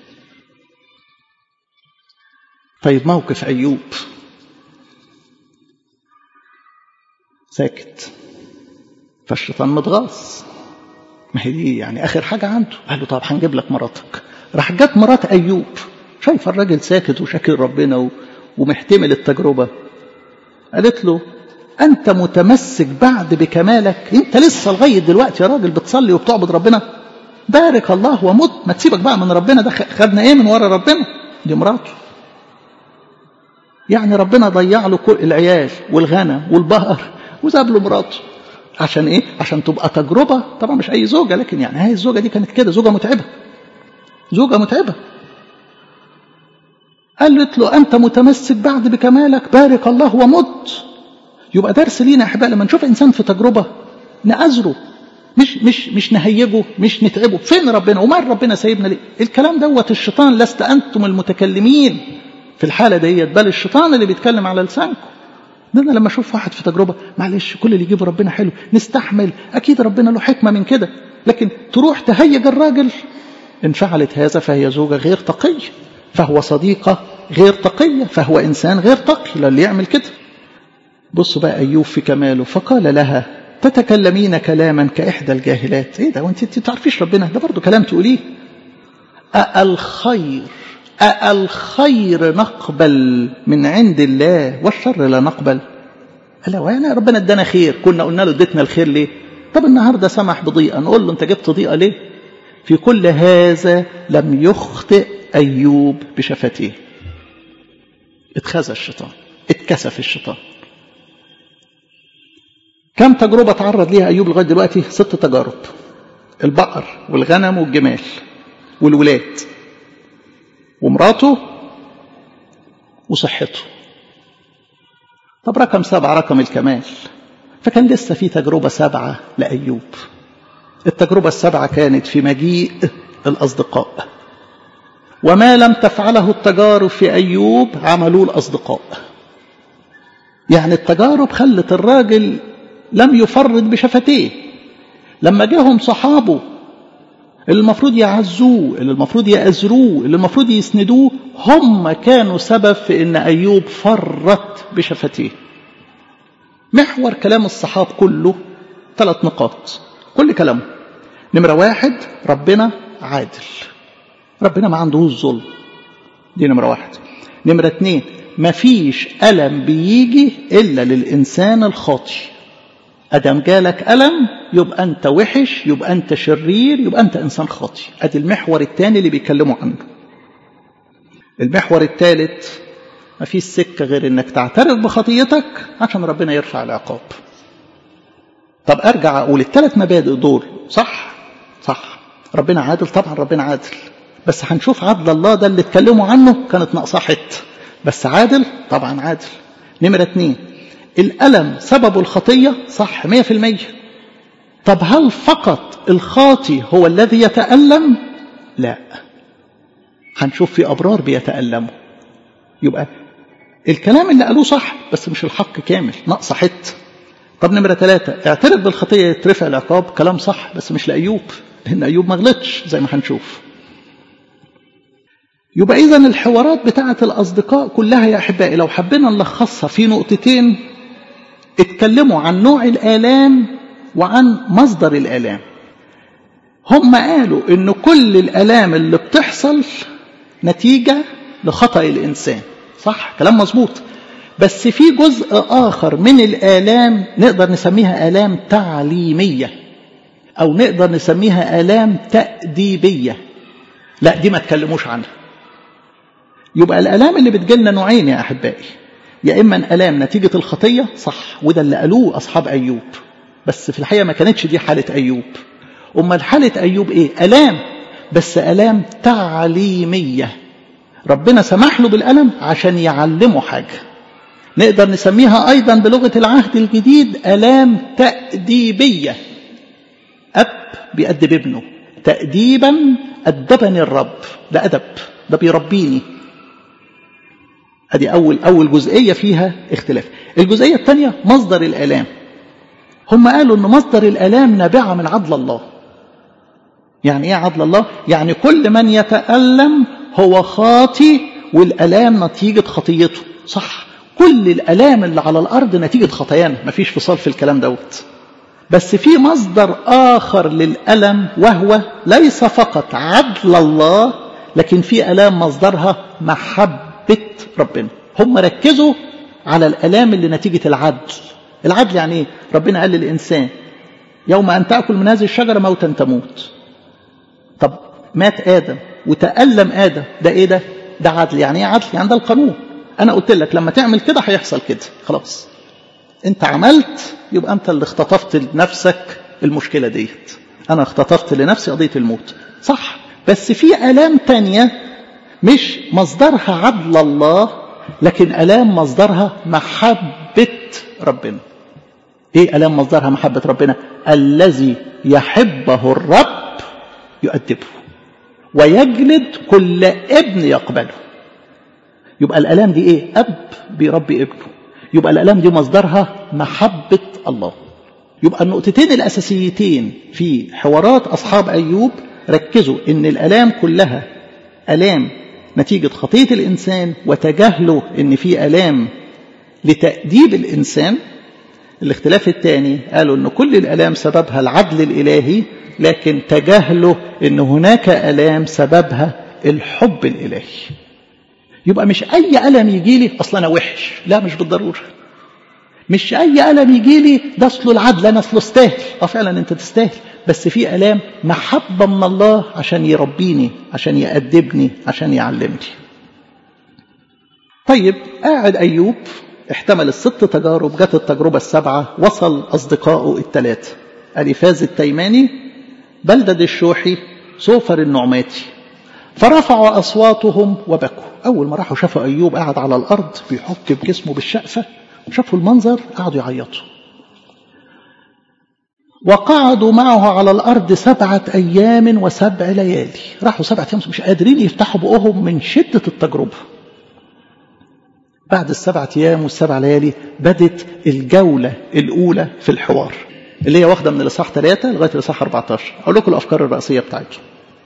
طيب موقف أيوب ساكت فالشيطان متغاظ ما هي دي يعني اخر حاجه عنده قال له طب هنجيب لك مراتك راح جت مرات ايوب شايف الراجل ساكت وشاكر ربنا و... ومحتمل التجربه قالت له انت متمسك بعد بكمالك انت لسه لغايه دلوقتي يا راجل بتصلي وبتعبد ربنا بارك الله ومت ما تسيبك بقى من ربنا ده خدنا ايه من ورا ربنا دي مراته يعني ربنا ضيع له كل العيال والغنم والبقر وساب له مراته عشان ايه عشان تبقى تجربه طبعا مش اي زوجه لكن يعني هاي الزوجه دي كانت كده زوجه متعبه زوجه متعبه قالت له انت متمسك بعد بكمالك بارك الله ومت يبقى درس لينا يا احبائي لما نشوف انسان في تجربه نعذره مش مش مش نهيجه مش نتعبه فين ربنا ومال ربنا سايبنا ليه الكلام دوت الشيطان لست انتم المتكلمين في الحاله ديت بل الشيطان اللي بيتكلم على لسانكم ده انا لما اشوف واحد في تجربه معلش كل اللي يجيبه ربنا حلو نستحمل اكيد ربنا له حكمه من كده لكن تروح تهيج الراجل ان فعلت هذا فهي زوجه غير تقيه فهو صديقه غير تقيه فهو انسان غير تقي للي يعمل كده بصوا بقى ايوب في كماله فقال لها تتكلمين كلاما كاحدى الجاهلات ايه ده وانت تعرفيش ربنا ده برضه كلام تقوليه الخير الخير نقبل من عند الله والشر لا نقبل قال يعني ربنا ادانا خير كنا قلنا له اديتنا الخير ليه طب النهارده سمح بضيقه نقول له انت جبت ضيقه ليه في كل هذا لم يخطئ ايوب بشفتيه اتخذ الشيطان اتكسف الشيطان كم تجربه تعرض ليها ايوب لغايه دلوقتي ست تجارب البقر والغنم والجمال والولاد ومراته وصحته طب رقم سبعة رقم الكمال فكان لسه في تجربة سبعة لأيوب التجربة السبعة كانت في مجيء الأصدقاء وما لم تفعله التجارب في أيوب عملوه الأصدقاء يعني التجارب خلت الراجل لم يفرط بشفتيه لما جاهم صحابه اللي المفروض يعزوه اللي المفروض يأزروه اللي المفروض يسندوه هم كانوا سبب في ان ايوب فرط بشفتيه محور كلام الصحاب كله ثلاث نقاط كل كلامه نمرة واحد ربنا عادل ربنا ما عندهوش ظلم دي نمرة واحد نمرة اتنين مفيش ألم بيجي إلا للإنسان الخاطئ أدم جالك ألم يبقى أنت وحش يبقى أنت شرير يبقى أنت إنسان خاطئ أدي المحور الثاني اللي بيتكلموا عنه المحور الثالث ما فيش سكة غير أنك تعترف بخطيتك عشان ربنا يرفع العقاب طب أرجع أقول الثلاث مبادئ دول صح صح ربنا عادل طبعا ربنا عادل بس هنشوف عدل الله ده اللي اتكلموا عنه كانت ناقصاه حته بس عادل طبعا عادل نمرة اتنين الألم سبب الخطية صح مية في المية طب هل فقط الخاطي هو الذي يتألم لا هنشوف في أبرار بيتألموا يبقى الكلام اللي قالوه صح بس مش الحق كامل ناقصة حته طب نمرة ثلاثة اعترف بالخطية يترفع العقاب كلام صح بس مش لأيوب لأن أيوب ما غلطش زي ما هنشوف يبقى إذا الحوارات بتاعة الأصدقاء كلها يا أحبائي لو حبينا نلخصها في نقطتين اتكلموا عن نوع الآلام وعن مصدر الآلام هم قالوا إن كل الآلام اللي بتحصل نتيجة لخطأ الإنسان صح كلام مظبوط بس في جزء آخر من الآلام نقدر نسميها آلام تعليمية أو نقدر نسميها آلام تأديبية لا دي ما تكلموش عنها يبقى الآلام اللي بتجيلنا نوعين يا أحبائي يا إما آلام نتيجة الخطية صح وده اللي قالوه أصحاب أيوب بس في الحقيقة ما كانتش دي حالة أيوب أمال حالة أيوب إيه ألام بس ألام تعليمية ربنا سمح له بالألم عشان يعلمه حاجة نقدر نسميها أيضا بلغة العهد الجديد ألام تأديبية أب بيأدب ابنه تأديبا أدبني الرب ده أدب ده بيربيني ادي اول اول جزئيه فيها اختلاف الجزئيه الثانيه مصدر الالام هم قالوا ان مصدر الالام نابعه من عدل الله يعني ايه عدل الله يعني كل من يتالم هو خاطي والالام نتيجه خطيته صح كل الالام اللي على الارض نتيجه خطايانا مفيش فصال في الكلام دوت بس في مصدر اخر للالم وهو ليس فقط عدل الله لكن في الام مصدرها محبه بيت ربنا هم ركزوا على الالام اللي نتيجه العدل العدل يعني ايه ربنا قال للانسان يوم ان تاكل من هذه الشجره موتا تموت طب مات ادم وتالم ادم ده ايه ده ده عدل يعني ايه عدل يعني ده القانون انا قلت لك لما تعمل كده هيحصل كده خلاص انت عملت يبقى انت اللي اختطفت لنفسك المشكله ديت انا اختطفت لنفسي قضيه الموت صح بس في الام تانيه مش مصدرها عدل الله لكن ألام مصدرها محبة ربنا إيه ألام مصدرها محبة ربنا الذي يحبه الرب يؤدبه ويجلد كل ابن يقبله يبقى الألام دي إيه أب بيربي ابنه يبقى الألام دي مصدرها محبة الله يبقى النقطتين الأساسيتين في حوارات أصحاب أيوب ركزوا إن الألام كلها ألام نتيجة خطية الإنسان وتجاهله إن في آلام لتأديب الإنسان الاختلاف الثاني قالوا إن كل الآلام سببها العدل الإلهي لكن تجاهله إن هناك آلام سببها الحب الإلهي يبقى مش أي ألم يجي لي أصلا أنا وحش لا مش بالضرورة مش أي ألم يجي لي ده أصله العدل أنا أصله استاهل أه فعلا أنت تستاهل بس في آلام محبة من الله عشان يربيني عشان يأدبني عشان يعلمني طيب قاعد أيوب احتمل الست تجارب جت التجربة السبعة وصل أصدقائه الثلاثة أليفاز التيماني بلدد الشوحي سوفر النعماتي فرفعوا أصواتهم وبكوا أول ما راحوا شافوا أيوب قاعد على الأرض بيحك بجسمه بالشقفة وشافوا المنظر قعدوا يعيطوا وقعدوا معه على الأرض سبعة أيام وسبع ليالي راحوا سبعة أيام مش قادرين يفتحوا بقهم من شدة التجربة بعد السبعة أيام والسبع ليالي بدت الجولة الأولى في الحوار اللي هي واخدة من الإصحاح 3 لغاية الإصحاح 14 أقول لكم الأفكار الرئيسية بتاعتهم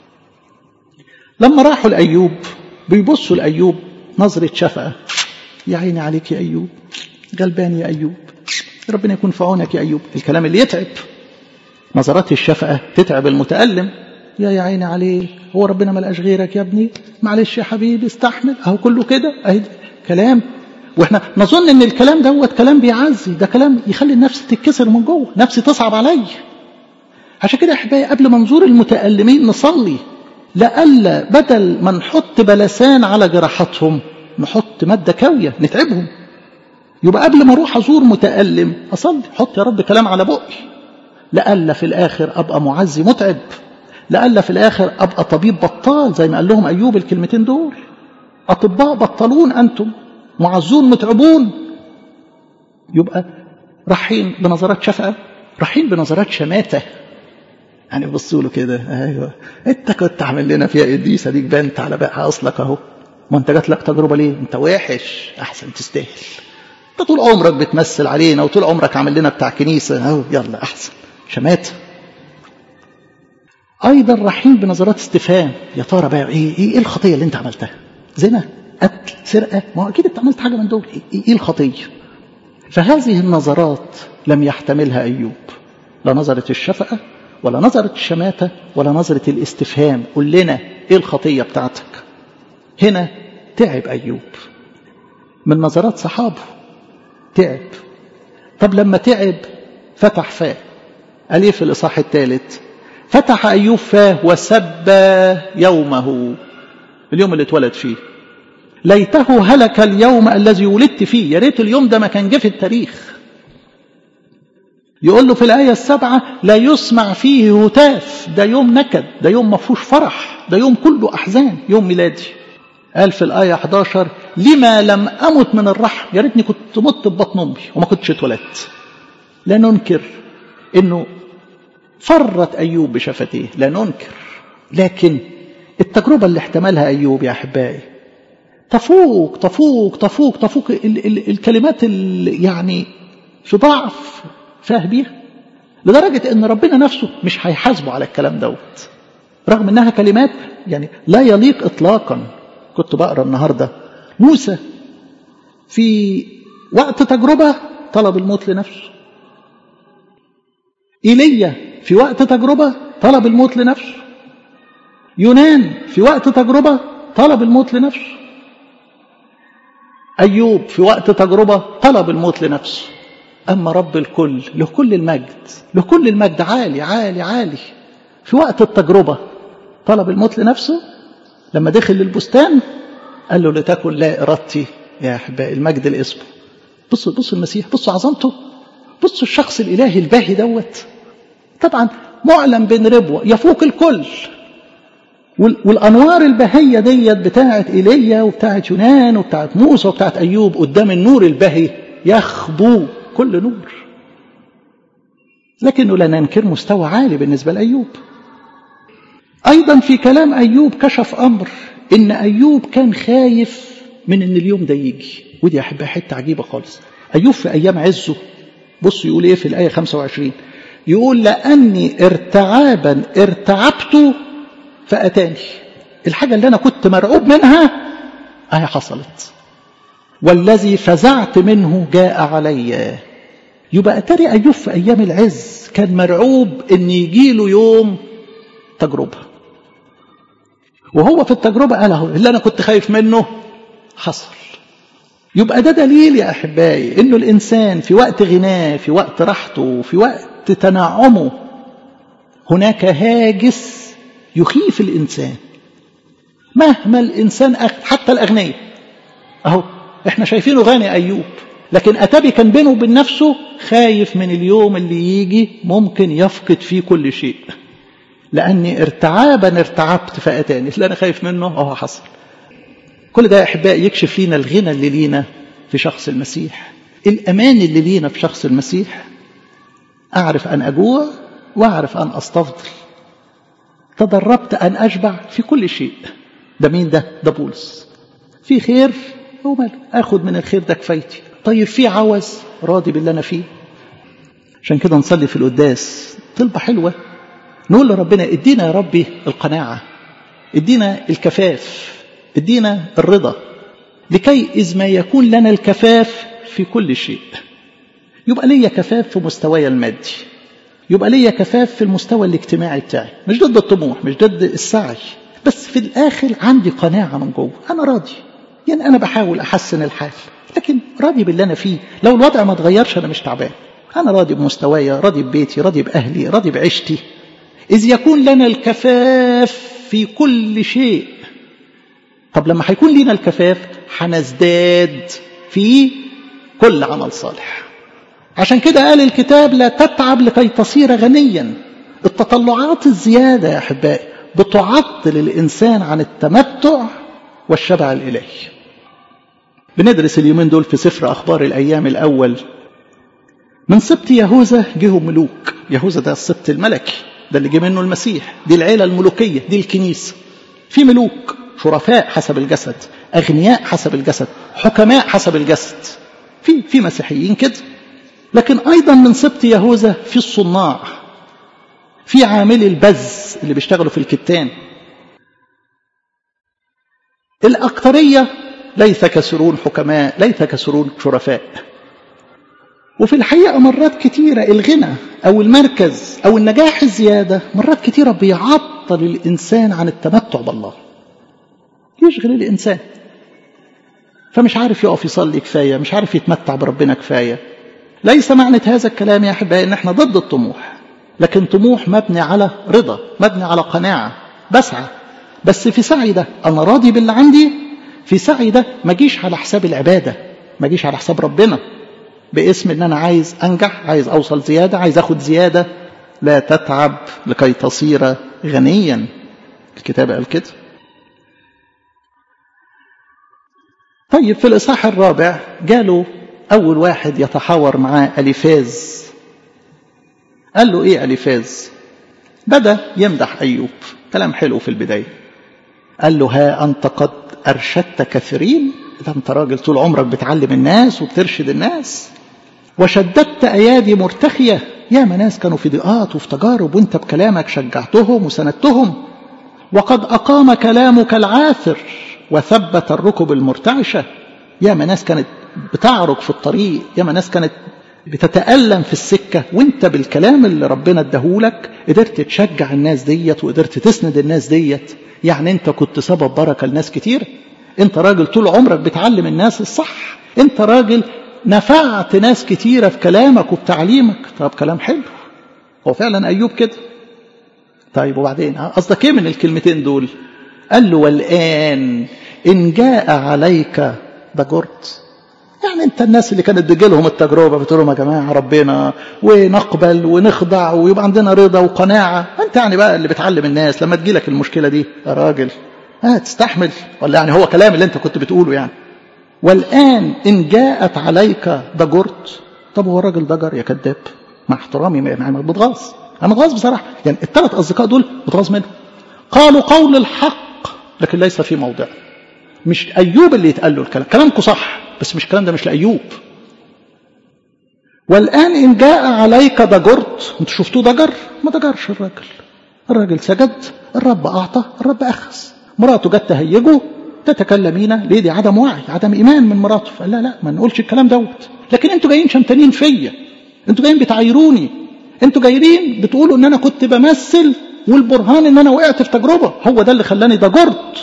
لما راحوا لأيوب بيبصوا لأيوب نظرة شفقة يا عيني عليك يا أيوب غلبان يا أيوب ربنا يكون في عونك يا أيوب الكلام اللي يتعب نظرات الشفقة تتعب المتألم يا يا عيني عليك هو ربنا ملقاش غيرك يا ابني معلش يا حبيبي استحمل اهو كله كده اهي كلام واحنا نظن ان الكلام دوت كلام بيعزي ده كلام يخلي النفس تتكسر من جوه نفسي تصعب عليا عشان كده يا احبائي قبل ما نزور المتألمين نصلي لألا بدل ما نحط بلسان على جراحاتهم نحط مادة كاوية نتعبهم يبقى قبل ما اروح ازور متألم اصلي حط يا رب كلام على بقي لألا في الآخر أبقى معزي متعب لألا في الآخر أبقى طبيب بطال زي ما قال لهم أيوب الكلمتين دول أطباء بطلون أنتم معزون متعبون يبقى رايحين بنظرات شفقة رايحين بنظرات شماتة يعني بصوا له كده ايوه انت كنت عامل لنا فيها قديسه ديك بنت على بقى اصلك اهو ما انت جات لك تجربه ليه انت وحش احسن تستاهل انت طول عمرك بتمثل علينا وطول عمرك عامل لنا بتاع كنيسه اهو يلا احسن شماتة ايضا رايحين بنظرات استفهام يا ترى بقى ايه ايه الخطيه اللي انت عملتها زنا قتل سرقه ما هو اكيد انت عملت حاجه من دول ايه, إيه الخطيه فهذه النظرات لم يحتملها ايوب لا نظره الشفقه ولا نظره الشماته ولا نظره الاستفهام قول لنا ايه الخطيه بتاعتك هنا تعب ايوب من نظرات صحابه تعب طب لما تعب فتح فاه قال ايه في الاصحاح الثالث فتح ايوب فاه وسب يومه اليوم اللي اتولد فيه ليته هلك اليوم الذي ولدت فيه يا ريت اليوم ده ما كان جه في التاريخ يقول له في الآية السابعة لا يسمع فيه هتاف ده يوم نكد ده يوم ما فيهوش فرح ده يوم كله أحزان يوم ميلادي قال في الآية 11 لما لم أمت من الرحم يا ريتني كنت مت ببطن أمي وما كنتش اتولدت لا ننكر إنه فرت أيوب بشفتيه لا ننكر لكن التجربة اللي احتملها أيوب يا أحبائي تفوق تفوق تفوق تفوق ال ال الكلمات اللي يعني في ضعف فاه بيها لدرجة ان ربنا نفسه مش هيحاسبه على الكلام دوت رغم انها كلمات يعني لا يليق اطلاقا كنت بقرا النهارده موسى في وقت تجربة طلب الموت لنفسه ايليا في وقت تجربة طلب الموت لنفسه يونان في وقت تجربة طلب الموت لنفسه أيوب في وقت تجربة طلب الموت لنفسه أما رب الكل له كل المجد له كل المجد عالي عالي عالي في وقت التجربة طلب الموت لنفسه لما دخل للبستان قال له لتكن لا إرادتي يا أحبائي المجد لاسمه بصوا بصوا المسيح بصوا عظمته بصوا الشخص الإلهي الباهي دوت طبعا معلم بين ربوة يفوق الكل والانوار البهيه ديت بتاعه ايليا وبتاعه يونان وبتاعه موسى وبتاعه ايوب قدام النور البهي يخبو كل نور لكنه لا ننكر مستوى عالي بالنسبه لايوب ايضا في كلام ايوب كشف امر ان ايوب كان خايف من ان اليوم ده يجي ودي يا احبائي حته عجيبه خالص ايوب في ايام عزه بص يقول ايه في الايه 25 يقول لاني ارتعابا ارتعبت فأتاني الحاجة اللي أنا كنت مرعوب منها أهي حصلت والذي فزعت منه جاء علي يبقى أتاري أيوب في أيام العز كان مرعوب أن يجيله يوم تجربة وهو في التجربة قال اهو اللي أنا كنت خايف منه حصل يبقى ده دليل يا أحبائي أنه الإنسان في وقت غناه في وقت راحته في وقت تنعمه هناك هاجس يخيف الإنسان مهما الإنسان أخ... حتى الأغنياء أهو إحنا شايفينه غني أيوب لكن أتابي كان بينه وبين نفسه خايف من اليوم اللي يجي ممكن يفقد فيه كل شيء لأني ارتعابا ارتعبت فأتاني اللي أنا خايف منه أهو حصل كل ده يا أحبائي يكشف لينا الغنى اللي لينا في شخص المسيح الأمان اللي لينا في شخص المسيح أعرف أن أجوع وأعرف أن أستفضل تدربت أن أشبع في كل شيء ده مين ده ده بولس في خير هو ماله أخذ من الخير ده كفايتي طيب في عوز راضي باللي أنا فيه عشان كده نصلي في القداس طلبة حلوة نقول لربنا ادينا يا ربي القناعة ادينا الكفاف ادينا الرضا لكي إذ ما يكون لنا الكفاف في كل شيء يبقى ليا كفاف في مستواي المادي يبقى ليا كفاف في المستوى الاجتماعي بتاعي مش ضد الطموح مش ضد السعي بس في الآخر عندي قناعة من جوه أنا راضي يعني أنا بحاول أحسن الحال لكن راضي باللي أنا فيه لو الوضع ما اتغيرش أنا مش تعبان أنا راضي بمستواي راضي ببيتي راضي بأهلي راضي بعيشتي إذ يكون لنا الكفاف في كل شيء طب لما هيكون لنا الكفاف هنزداد في كل عمل صالح عشان كده قال الكتاب لا تتعب لكي تصير غنيا التطلعات الزيادة يا أحبائي بتعطل الإنسان عن التمتع والشبع الإلهي بندرس اليومين دول في سفر أخبار الأيام الأول من سبط يهوذا جه ملوك يهوذا ده السبط الملكي ده اللي جه منه المسيح دي العيلة الملوكية دي الكنيسة في ملوك شرفاء حسب الجسد أغنياء حسب الجسد حكماء حسب الجسد في في مسيحيين كده لكن أيضا من سبط يهوذا في الصناع في عاملي البز اللي بيشتغلوا في الكتان الأكثرية ليس كسرون حكماء ليس كسرون شرفاء وفي الحقيقة مرات كتيرة الغنى أو المركز أو النجاح الزيادة مرات كتيرة بيعطل الإنسان عن التمتع بالله يشغل الإنسان فمش عارف يقف يصلي كفاية مش عارف يتمتع بربنا كفاية ليس معنى هذا الكلام يا أحبائي إن احنا ضد الطموح لكن طموح مبني على رضا مبني على قناعة بسعى بس في سعي ده أنا راضي باللي عندي في سعي ده ما جيش على حساب العبادة ما جيش على حساب ربنا باسم ان انا عايز انجح عايز اوصل زيادة عايز اخد زيادة لا تتعب لكي تصير غنيا الكتاب قال كده طيب في الإصحاح الرابع جاله أول واحد يتحاور معاه أليفاز قال له إيه أليفاز بدأ يمدح أيوب كلام حلو في البداية قال له ها أنت قد أرشدت كثيرين ده أنت راجل طول عمرك بتعلم الناس وبترشد الناس وشددت أيادي مرتخية يا ناس كانوا في ضيقات وفي تجارب وانت بكلامك شجعتهم وسندتهم وقد أقام كلامك العاثر وثبت الركب المرتعشة يا ناس كانت بتعرج في الطريق يا ناس كانت بتتألم في السكة وانت بالكلام اللي ربنا اداهولك قدرت تشجع الناس ديت وقدرت تسند الناس ديت يعني انت كنت سبب بركة لناس كتير انت راجل طول عمرك بتعلم الناس الصح انت راجل نفعت ناس كتيرة في كلامك وبتعليمك طب كلام حلو هو فعلا أيوب كده طيب وبعدين قصدك ايه من الكلمتين دول قال له والآن إن جاء عليك ضجرت يعني انت الناس اللي كانت بتجي لهم التجربه بتقول لهم يا جماعه ربنا ونقبل ونخضع ويبقى عندنا رضا وقناعه انت يعني بقى اللي بتعلم الناس لما تجي لك المشكله دي يا راجل اه تستحمل ولا يعني هو كلام اللي انت كنت بتقوله يعني والان ان جاءت عليك ضجرت طب هو الراجل ضجر يا كذاب مع احترامي يعني بتغاظ انا متغاظ بصراحه يعني الثلاث اصدقاء دول متغاظ منهم قالوا قول الحق لكن ليس في موضع مش ايوب اللي يتقال له الكلام كلامكم صح بس مش الكلام ده مش لايوب والان ان جاء عليك ضجرت انتوا شفتوه ضجر ما ضجرش الراجل الراجل سجد الرب اعطى الرب اخذ مراته جت تهيجه تتكلمين ليه دي عدم وعي عدم ايمان من مراته فقال لا لا ما نقولش الكلام دوت لكن انتوا جايين شمتانين فيا انتوا جايين بتعايروني انتوا جايين بتقولوا ان انا كنت بمثل والبرهان ان انا وقعت في تجربه هو ده اللي خلاني ضجرت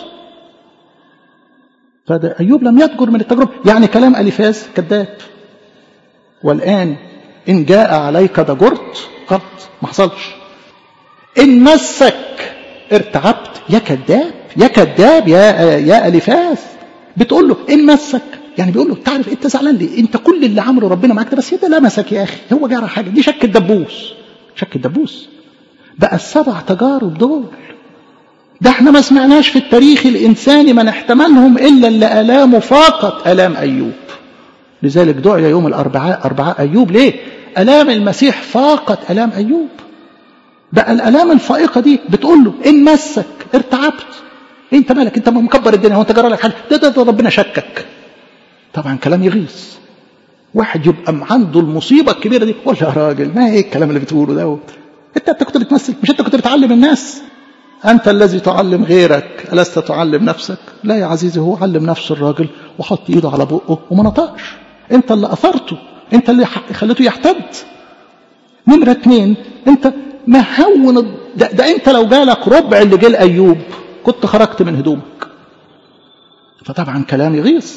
فده أيوب لم يضجر من التجربة يعني كلام أليفاز كذاب والآن إن جاء عليك ضجرت غلط ما حصلش إن مسك ارتعبت يا كذاب يا كذاب يا يا أليفاز بتقول له إن مسك يعني بيقول له تعرف انت زعلان ليه انت كل اللي عمله ربنا معاك ده بس ده لمسك يا اخي هو جرى حاجه دي شك الدبوس شك الدبوس بقى السبع تجارب دول ده احنا ما سمعناش في التاريخ الإنساني من احتملهم إلا اللي ألامه فاقت ألام أيوب لذلك دعي يوم الأربعاء أربعاء أيوب ليه ألام المسيح فاقت ألام أيوب بقى الألام الفائقة دي بتقول له إن مسك ارتعبت انت مالك انت مكبر الدنيا هو انت جرى لك حاجه ده, ده, ده ربنا شكك طبعا كلام يغيظ واحد يبقى عنده المصيبه الكبيره دي قول يا راجل ما ايه الكلام اللي بتقوله دوت انت انت كنت بتمثل مش انت كنت بتعلم الناس أنت الذي تعلم غيرك ألست تعلم نفسك لا يا عزيزي هو علم نفسه الراجل وحط إيده على بقه وما نطقش أنت اللي أثرته أنت اللي خليته يحتد نمرة اتنين أنت مهون ده, ده أنت لو جالك ربع اللي جه لأيوب كنت خرجت من هدومك فطبعا كلام يغيظ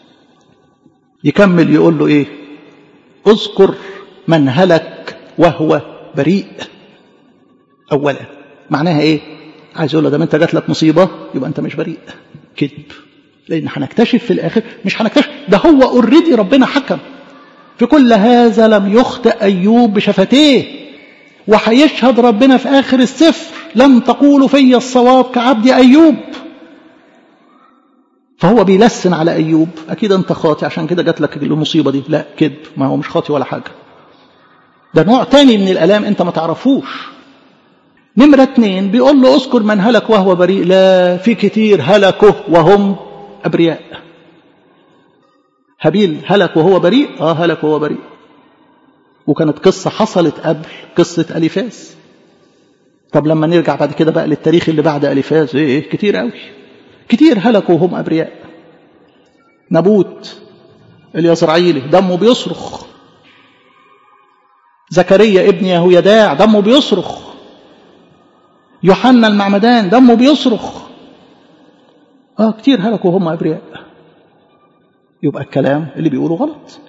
يكمل يقول له إيه اذكر من هلك وهو بريء أولا معناها إيه عايز يقول له ده انت جات لك مصيبه يبقى انت مش بريء كذب لان هنكتشف في الاخر مش هنكتشف ده هو اوريدي ربنا حكم في كل هذا لم يخطئ ايوب بشفتيه وهيشهد ربنا في اخر السفر لم تقولوا في الصواب كعبد ايوب فهو بيلسن على ايوب اكيد انت خاطي عشان كده جات لك المصيبه دي لا كذب ما هو مش خاطي ولا حاجه ده نوع تاني من الالام انت ما تعرفوش نمرة اتنين بيقول له اذكر من هلك وهو بريء لا في كتير هلكوا وهم أبرياء هابيل هلك وهو بريء اه هلك وهو بريء وكانت قصة حصلت قبل قصة أليفاز طب لما نرجع بعد كده بقى للتاريخ اللي بعد أليفاز ايه كتير قوي كتير هلكوا وهم أبرياء نبوت اليزرعيلي دمه بيصرخ زكريا ابن يهويداع دمه بيصرخ يوحنا المعمدان دمه بيصرخ اه كتير هلكوا هم ابرياء يبقى الكلام اللي بيقوله غلط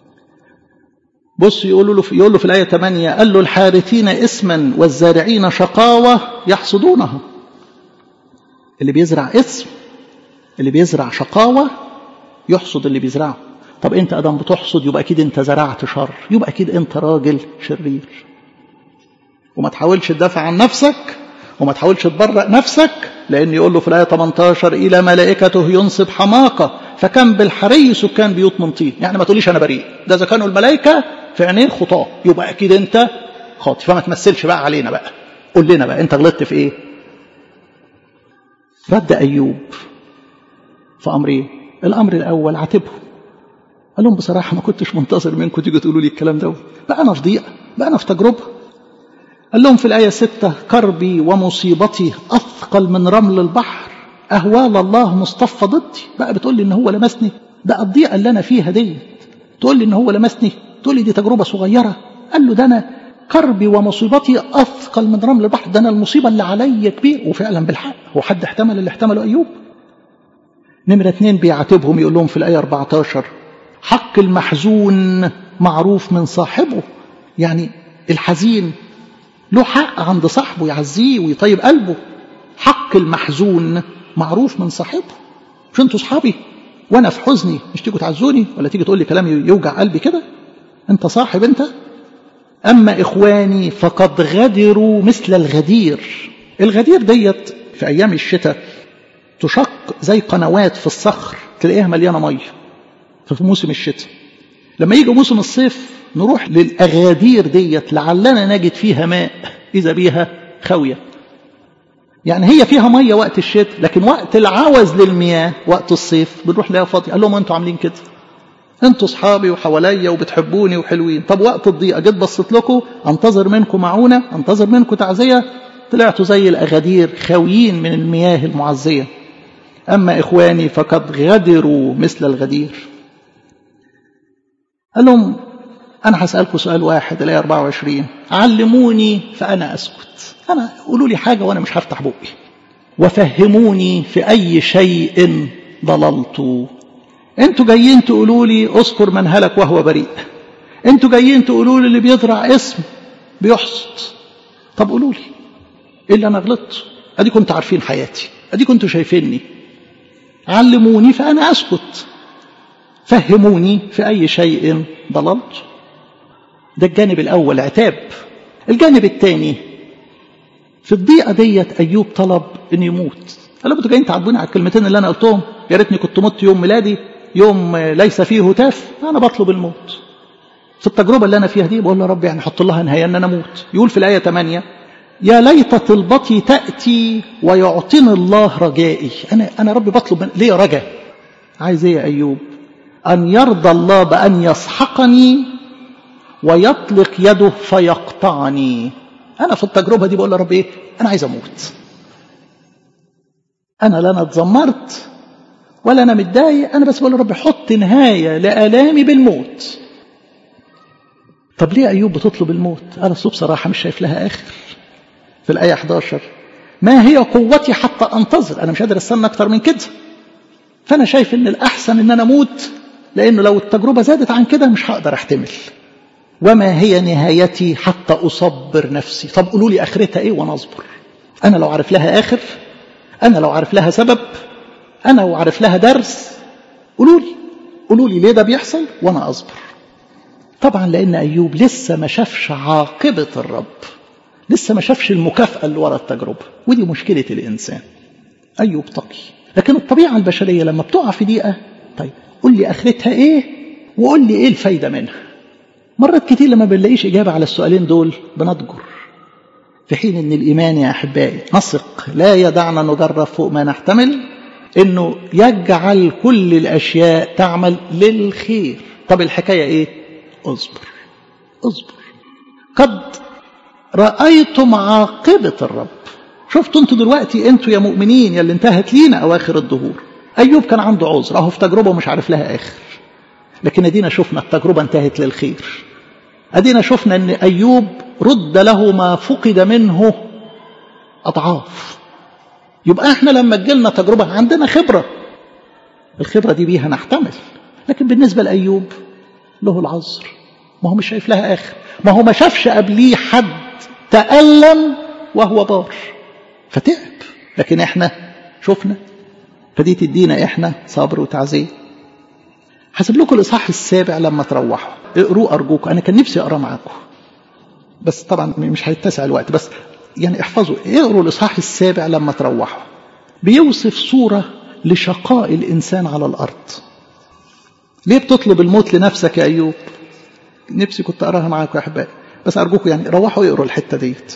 بص يقول له يقول له في الآية 8 قال له الحارثين اسما والزارعين شقاوة يحصدونها اللي بيزرع اسم اللي بيزرع شقاوة يحصد اللي بيزرعه طب انت ادم بتحصد يبقى اكيد انت زرعت شر يبقى اكيد انت راجل شرير وما تحاولش تدافع عن نفسك وما تحاولش تبرأ نفسك لأن يقول له في الآية 18 إلى ملائكته ينصب حماقة فكان بالحري سكان بيوت من طين يعني ما تقوليش أنا بريء ده إذا كانوا الملائكة في عينين خطاة يبقى أكيد أنت خاطئ فما تمثلش بقى علينا بقى قول لنا بقى أنت غلطت في إيه رد أيوب في أمر إيه الأمر الأول عاتبهم قال لهم بصراحة ما كنتش منتظر منكم تيجوا تقولوا لي الكلام ده بقى أنا في ضيقة بقى أنا في تجربة قال لهم في الآية ستة كربي ومصيبتي أثقل من رمل البحر أهوال الله مصطفى ضدي بقى بتقول لي إن هو لمسني ده الضيقة اللي أنا فيها دي تقول لي إن هو لمسني تقول لي دي تجربة صغيرة قال له ده أنا كربي ومصيبتي أثقل من رمل البحر ده أنا المصيبة اللي عليا كبير وفعلا بالحق هو حد احتمل اللي احتمله أيوب نمرة اتنين بيعاتبهم يقول لهم في الآية 14 حق المحزون معروف من صاحبه يعني الحزين له حق عند صاحبه يعزيه ويطيب قلبه حق المحزون معروف من صاحبه مش انتوا صحابي وانا في حزني مش تيجوا تعزوني ولا تيجي تقول لي كلام يوجع قلبي كده انت صاحب انت اما اخواني فقد غدروا مثل الغدير الغدير ديت في ايام الشتاء تشق زي قنوات في الصخر تلاقيها مليانه ميه في موسم الشتاء لما يجي موسم الصيف نروح للأغادير ديت لعلنا نجد فيها ماء إذا بيها خاوية يعني هي فيها مية وقت الشتاء لكن وقت العوز للمياه وقت الصيف بنروح لها فاضية قال لهم أنتوا عاملين كده أنتوا صحابي وحواليا وبتحبوني وحلوين طب وقت الضيقة جيت بصيت لكم أنتظر منكم معونة أنتظر منكم تعزية طلعتوا زي الأغادير خاويين من المياه المعزية أما إخواني فقد غدروا مثل الغدير قال لهم أنا هسألكم سؤال واحد الآية 24 علموني فأنا أسكت أنا قولوا لي حاجة وأنا مش هفتح بقي وفهموني في أي شيء ضللت أنتوا جايين تقولوا لي اذكر من هلك وهو بريء أنتوا جايين تقولوا لي اللي بيزرع اسم بيحصد طب قولوا لي إيه اللي أنا غلطت أدي كنتوا عارفين حياتي أدي كنتوا شايفيني علموني فأنا أسكت فهموني في أي شيء ضللت ده الجانب الأول عتاب الجانب الثاني في الضيقة ديت أيوب طلب أن يموت قال انتوا جايين تعبوني على الكلمتين اللي أنا قلتهم يا ريتني كنت مت يوم ميلادي يوم ليس فيه هتاف أنا بطلب الموت في التجربة اللي أنا فيها دي بقول له رب يعني حط لها نهاية أن أنا أموت يقول في الآية 8 يا ليت طلبتي تأتي ويعطيني الله رجائي أنا أنا ربي بطلب ليه رجاء عايز إيه يا أيوب أن يرضى الله بأن يسحقني ويطلق يده فيقطعني أنا في التجربة دي بقول له رب إيه أنا عايز أموت أنا لا أنا اتذمرت ولا أنا متضايق أنا بس بقول له رب حط نهاية لآلامي بالموت طب ليه أيوب بتطلب الموت أنا أصله بصراحة مش شايف لها آخر في الآية 11 ما هي قوتي حتى أنتظر أنا مش قادر أستنى أكتر من كده فأنا شايف إن الأحسن إن أنا أموت لأنه لو التجربة زادت عن كده مش هقدر أحتمل وما هي نهايتي حتى أصبر نفسي طب قولوا لي آخرتها إيه وأنا أصبر أنا لو عارف لها آخر أنا لو عارف لها سبب أنا لو عارف لها درس قولوا لي قولوا لي ليه ده بيحصل وأنا أصبر طبعا لأن أيوب لسه ما شافش عاقبة الرب لسه ما شافش المكافأة اللي ورا التجربة ودي مشكلة الإنسان أيوب تقي لكن الطبيعة البشرية لما بتقع في دقيقة طيب قول لي آخرتها إيه وقول لي إيه الفايدة منها مرات كتير لما بنلاقيش إجابة على السؤالين دول بنضجر في حين أن الإيمان يا أحبائي نثق لا يدعنا نجرب فوق ما نحتمل أنه يجعل كل الأشياء تعمل للخير طب الحكاية إيه اصبر اصبر قد رأيتم عاقبة الرب شفتوا انتوا دلوقتي انتوا يا مؤمنين يا اللي انتهت لينا أواخر الدهور أيوب كان عنده عذر أهو في تجربة ومش عارف لها آخر لكن ادينا شفنا التجربة انتهت للخير ادينا شفنا ان أيوب رد له ما فقد منه أضعاف يبقى احنا لما تجيلنا تجربة عندنا خبرة الخبرة دي بيها نحتمل لكن بالنسبة لأيوب له العذر ما هو مش شايف لها آخر ما هو ما شافش قبليه حد تألم وهو بار فتعب لكن احنا شفنا فدي تدينا احنا صبر وتعزيه هسيب لكم الاصحاح السابع لما تروحوا اقروه ارجوكم انا كان نفسي اقرا معاكم بس طبعا مش هيتسع الوقت بس يعني احفظوا اقروا الاصحاح السابع لما تروحوا بيوصف صوره لشقاء الانسان على الارض ليه بتطلب الموت لنفسك يا ايوب نفسي كنت اقراها معاكم يا احبائي بس ارجوكم يعني روحوا اقروا الحته ديت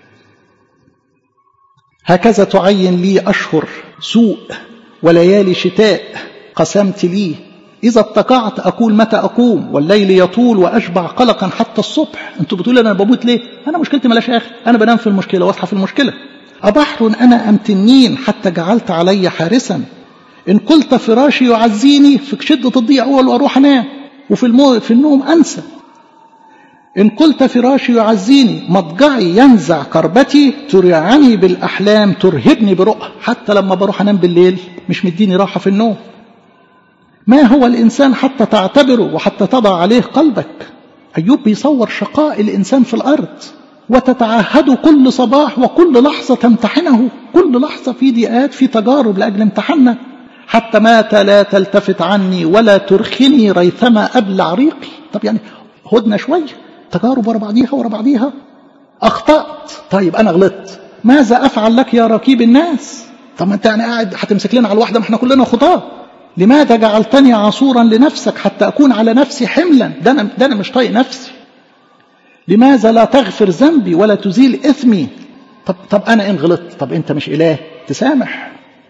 هكذا تعين لي اشهر سوء وليالي شتاء قسمت لي إذا اتقعت أقول متى أقوم والليل يطول وأشبع قلقا حتى الصبح أنتوا بتقولوا أنا بموت ليه أنا مشكلتي ملاش آخر أنا بنام في المشكلة وأصحى في المشكلة أبحر أنا أم تنين حتى جعلت علي حارسا إن قلت فراشي يعزيني في شدة الضيق أول وأروح أنام وفي المو... في النوم أنسى إن قلت فراشي يعزيني مضجعي ينزع كربتي ترعني بالأحلام ترهبني برؤى حتى لما بروح أنام بالليل مش مديني راحة في النوم ما هو الإنسان حتى تعتبره وحتى تضع عليه قلبك أيوب بيصور شقاء الإنسان في الأرض وتتعهد كل صباح وكل لحظة تمتحنه كل لحظة في ضيقات في تجارب لأجل امتحاننا حتى مات لا تلتفت عني ولا ترخني ريثما أبلع ريقي طب يعني هدنا شوية تجارب ورا بعضيها ورا بعضيها أخطأت طيب أنا غلطت ماذا أفعل لك يا ركيب الناس طب ما أنت يعني قاعد هتمسك لنا على الواحدة ما احنا كلنا خطاه لماذا جعلتني عصورا لنفسك حتى أكون على نفسي حملا ده أنا, ده أنا مش طايق نفسي لماذا لا تغفر ذنبي ولا تزيل إثمي طب, طب أنا إن غلطت طب أنت مش إله تسامح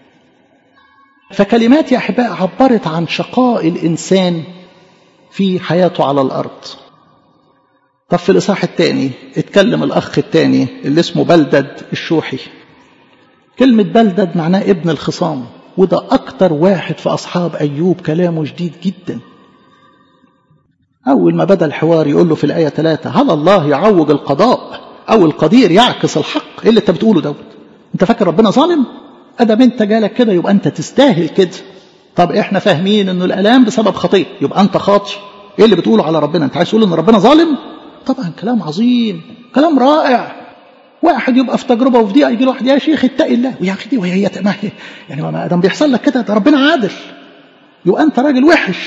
فكلمات يا أحباء عبرت عن شقاء الإنسان في حياته على الأرض طب في الإصحاح الثاني اتكلم الأخ الثاني اللي اسمه بلدد الشوحي كلمة بلدد معناه ابن الخصام وده أكتر واحد في أصحاب أيوب كلامه جديد جدا أول ما بدأ الحوار يقول له في الآية ثلاثة هل الله يعوج القضاء أو القدير يعكس الحق إيه اللي أنت بتقوله دوت أنت فاكر ربنا ظالم أدم أنت جالك كده يبقى أنت تستاهل كده طب إحنا فاهمين إنه الآلام بسبب خطية يبقى أنت خاطي إيه اللي بتقوله على ربنا أنت عايز تقول إن ربنا ظالم طبعا كلام عظيم كلام رائع واحد يبقى في تجربه وفي دقيقه يجي له واحد يا شيخ اتقي الله ويا اخي دي وهي هي ما هي يعني ما دام بيحصل لك كده ده ربنا عادل يبقى انت راجل وحش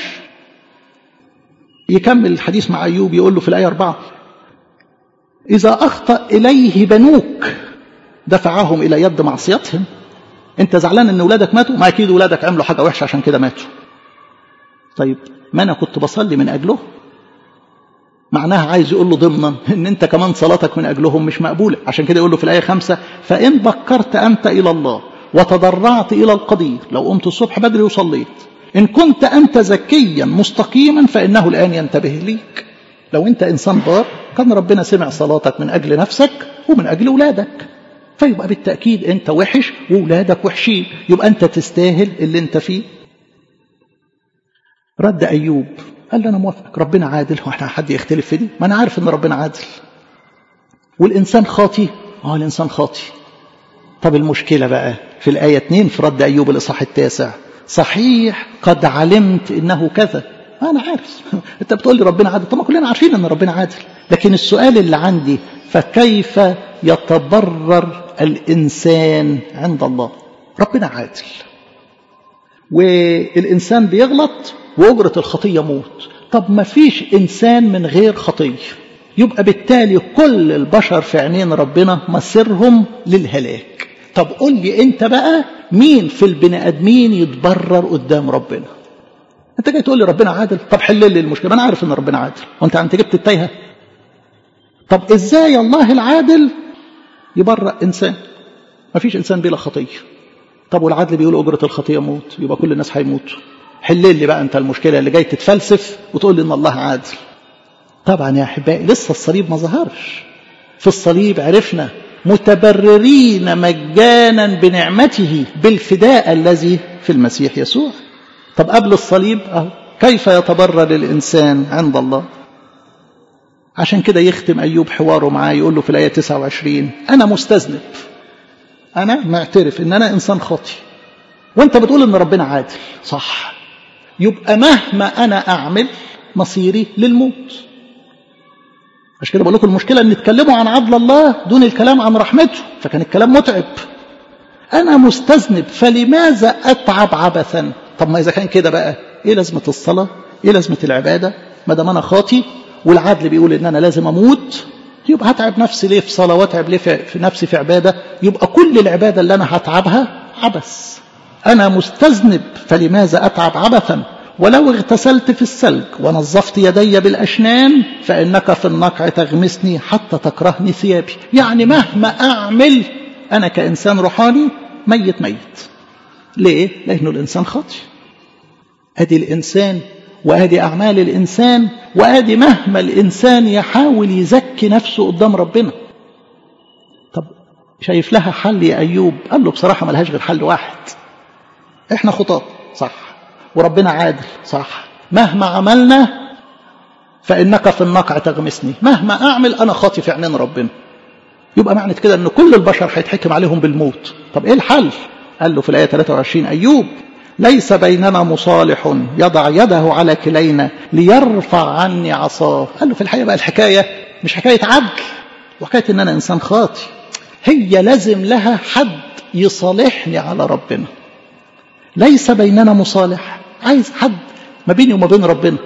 يكمل الحديث مع ايوب يقول له في الايه أربعة اذا اخطا اليه بنوك دفعهم الى يد معصيتهم انت زعلان ان اولادك ماتوا ما اكيد اولادك عملوا حاجه وحشه عشان كده ماتوا طيب ما انا كنت بصلي من اجله معناها عايز يقول له ضمنا ان انت كمان صلاتك من اجلهم مش مقبوله عشان كده يقول له في الايه خمسة فان بكرت انت الى الله وتضرعت الى القدير لو قمت الصبح بدري وصليت ان كنت انت زكيا مستقيما فانه الان ينتبه ليك لو انت انسان بار كان ربنا سمع صلاتك من اجل نفسك ومن اجل اولادك فيبقى بالتاكيد انت وحش واولادك وحشين يبقى انت تستاهل اللي انت فيه رد ايوب قال له انا موافق ربنا عادل هو احنا حد يختلف في دي ما انا عارف ان ربنا عادل والانسان خاطي اه الانسان خاطي طب المشكله بقى في الايه 2 في رد ايوب الاصحاح التاسع صحيح قد علمت انه كذا انا عارف انت بتقول لي ربنا عادل طب ما كلنا عارفين ان ربنا عادل لكن السؤال اللي عندي فكيف يتبرر الانسان عند الله ربنا عادل والانسان بيغلط وأجرة الخطية موت طب ما فيش إنسان من غير خطية يبقى بالتالي كل البشر في عينين ربنا مصيرهم للهلاك طب قول لي انت بقى مين في البني ادمين يتبرر قدام ربنا انت جاي تقول لي ربنا عادل طب حل لي المشكله انا عارف ان ربنا عادل وانت انت جبت التايهه طب ازاي الله العادل يبرأ انسان ما فيش انسان بلا خطيه طب والعدل بيقول اجره الخطيه موت يبقى كل الناس هيموتوا حل لي بقى انت المشكله اللي جاي تتفلسف وتقول لي ان الله عادل طبعا يا احبائي لسه الصليب ما ظهرش في الصليب عرفنا متبررين مجانا بنعمته بالفداء الذي في المسيح يسوع طب قبل الصليب أهو كيف يتبرر الإنسان عند الله عشان كده يختم أيوب حواره معاه يقول له في الآية 29 أنا مستذنب أنا معترف إن أنا إنسان خاطي وأنت بتقول إن ربنا عادل صح يبقى مهما أنا أعمل مصيري للموت عشان كده بقول لكم المشكلة أن نتكلموا عن عدل الله دون الكلام عن رحمته فكان الكلام متعب أنا مستذنب فلماذا أتعب عبثا طب ما إذا كان كده بقى إيه لازمة الصلاة إيه لازمة العبادة ما دام أنا خاطي والعدل بيقول إن أنا لازم أموت يبقى هتعب نفسي ليه في صلاة واتعب ليه في نفسي في عبادة يبقى كل العبادة اللي أنا هتعبها عبث أنا مستذنب فلماذا أتعب عبثا ولو اغتسلت في الثلج ونظفت يدي بالأشنان فإنك في النقع تغمسني حتى تكرهني ثيابي يعني مهما أعمل أنا كإنسان روحاني ميت ميت ليه؟ لأنه الإنسان خاطئ أدي الإنسان وأدي أعمال الإنسان وأدي مهما الإنسان يحاول يزكي نفسه قدام ربنا طب شايف لها حل يا أيوب قال له بصراحة ملهاش غير حل واحد إحنا خطاة صح وربنا عادل صح مهما عملنا فإنك في النقع تغمسني مهما أعمل أنا خاطي في عينين ربنا يبقى معنى كده أن كل البشر هيتحكم عليهم بالموت طب إيه الحل قال له في الآية 23 أيوب ليس بيننا مصالح يضع يده على كلينا ليرفع عني عصاه قال له في الحقيقة بقى الحكاية مش حكاية عدل وحكاية ان انا انسان خاطي هي لازم لها حد يصالحني على ربنا ليس بيننا مصالح عايز حد ما بيني وما بين ربنا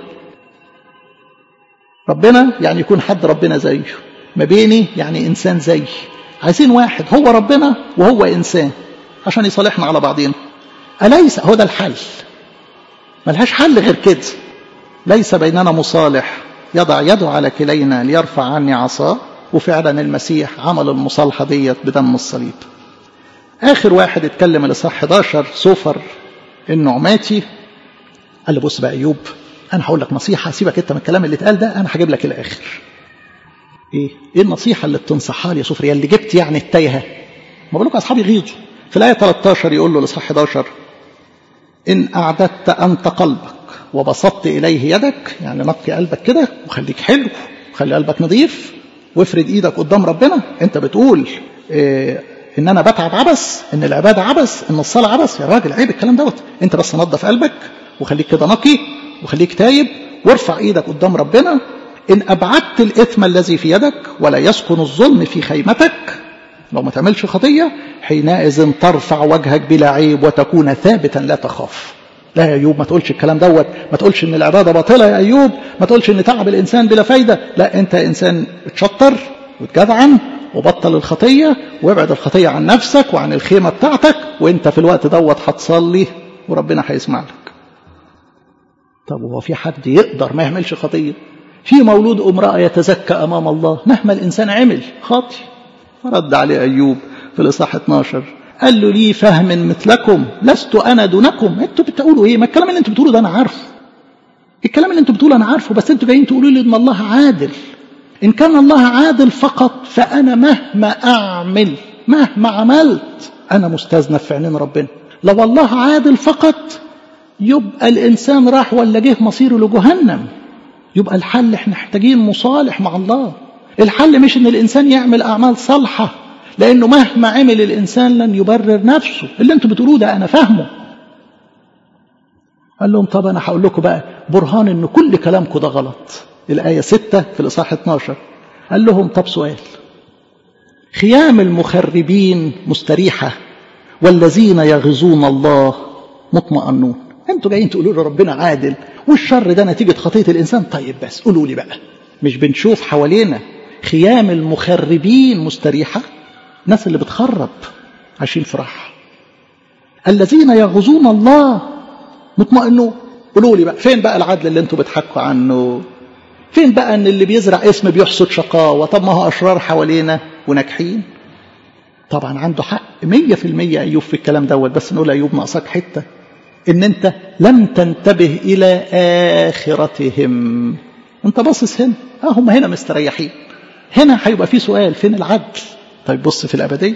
ربنا يعني يكون حد ربنا زيه ما بيني يعني انسان زيي عايزين واحد هو ربنا وهو انسان عشان يصالحنا على بعضنا أليس هو ده الحل ملهاش حل غير كده ليس بيننا مصالح يضع يده على كلينا ليرفع عني عصاه وفعلا المسيح عمل المصالحة ديت بدم الصليب آخر واحد اتكلم الإصحاح 11 سوفر النعماتي قال له بص بقى أيوب أنا هقول لك نصيحة سيبك أنت من الكلام اللي اتقال ده أنا هجيب لك الآخر إيه إيه النصيحة اللي بتنصحها لي يا سوفر يا اللي جبت يعني التايهة ما بقول لكم أصحابي غيظوا في الآية 13 يقول له الإصحاح 11 إن أعددت أنت قلبك وبسطت إليه يدك يعني نقي قلبك كده وخليك حلو وخلي قلبك نظيف وافرد إيدك قدام ربنا أنت بتقول إيه إن أنا بتعب عبث إن العبادة عبث إن الصلاة عبث يا راجل عيب الكلام دوت أنت بس نظف قلبك وخليك كده نقي وخليك تايب وارفع إيدك قدام ربنا إن أبعدت الإثم الذي في يدك ولا يسكن الظلم في خيمتك لو ما تعملش خطية حينئذ ترفع وجهك بلا عيب وتكون ثابتا لا تخاف لا يا أيوب ما تقولش الكلام دوت ما تقولش إن العبادة باطلة يا أيوب ما تقولش إن تعب الإنسان بلا فايدة لا أنت إنسان اتشطر وتجدعن وبطل الخطية وابعد الخطية عن نفسك وعن الخيمة بتاعتك وانت في الوقت دوت هتصلي وربنا هيسمع لك طب هو في حد يقدر ما يعملش خطية في مولود امرأة يتزكى أمام الله مهما الإنسان عمل خاطي فرد عليه أيوب في الإصحاح 12 قال له لي فهم مثلكم لست أنا دونكم انتوا بتقولوا إيه ما الكلام اللي انتوا بتقولوا ده أنا عارفه الكلام اللي انتوا بتقولوا أنا عارفه بس انتوا جايين تقولوا لي إن الله عادل إن كان الله عادل فقط فأنا مهما أعمل مهما عملت أنا مستذنب في عينين ربنا لو الله عادل فقط يبقى الإنسان راح ولا جه مصيره لجهنم يبقى الحل احنا محتاجين مصالح مع الله الحل مش ان الانسان يعمل اعمال صالحه لانه مهما عمل الانسان لن يبرر نفسه اللي انتوا بتقولوه ده انا فاهمه قال لهم طب انا هقول لكم بقى برهان ان كل كلامكم ده غلط الايه 6 في الاصحاح 12 قال لهم طب سؤال خيام المخربين مستريحه والذين يغزون الله مطمئنون انتوا جايين تقولوا له ربنا عادل والشر ده نتيجه خطيه الانسان طيب بس قولوا لي بقى مش بنشوف حوالينا خيام المخربين مستريحة الناس اللي بتخرب عايشين في راحة الذين يغزون الله مطمئنون قولوا لي بقى فين بقى العدل اللي انتوا بتحكوا عنه فين بقى ان اللي بيزرع اسم بيحصد شقاوة طب ما هو اشرار حوالينا وناجحين طبعا عنده حق مية في المية أيوب في الكلام دوت بس نقول أيوب ناقصك حتة إن أنت لم تنتبه إلى آخرتهم أنت باصص هنا اه هم هنا مستريحين هنا هيبقى في سؤال فين العدل طيب بص في الأبدية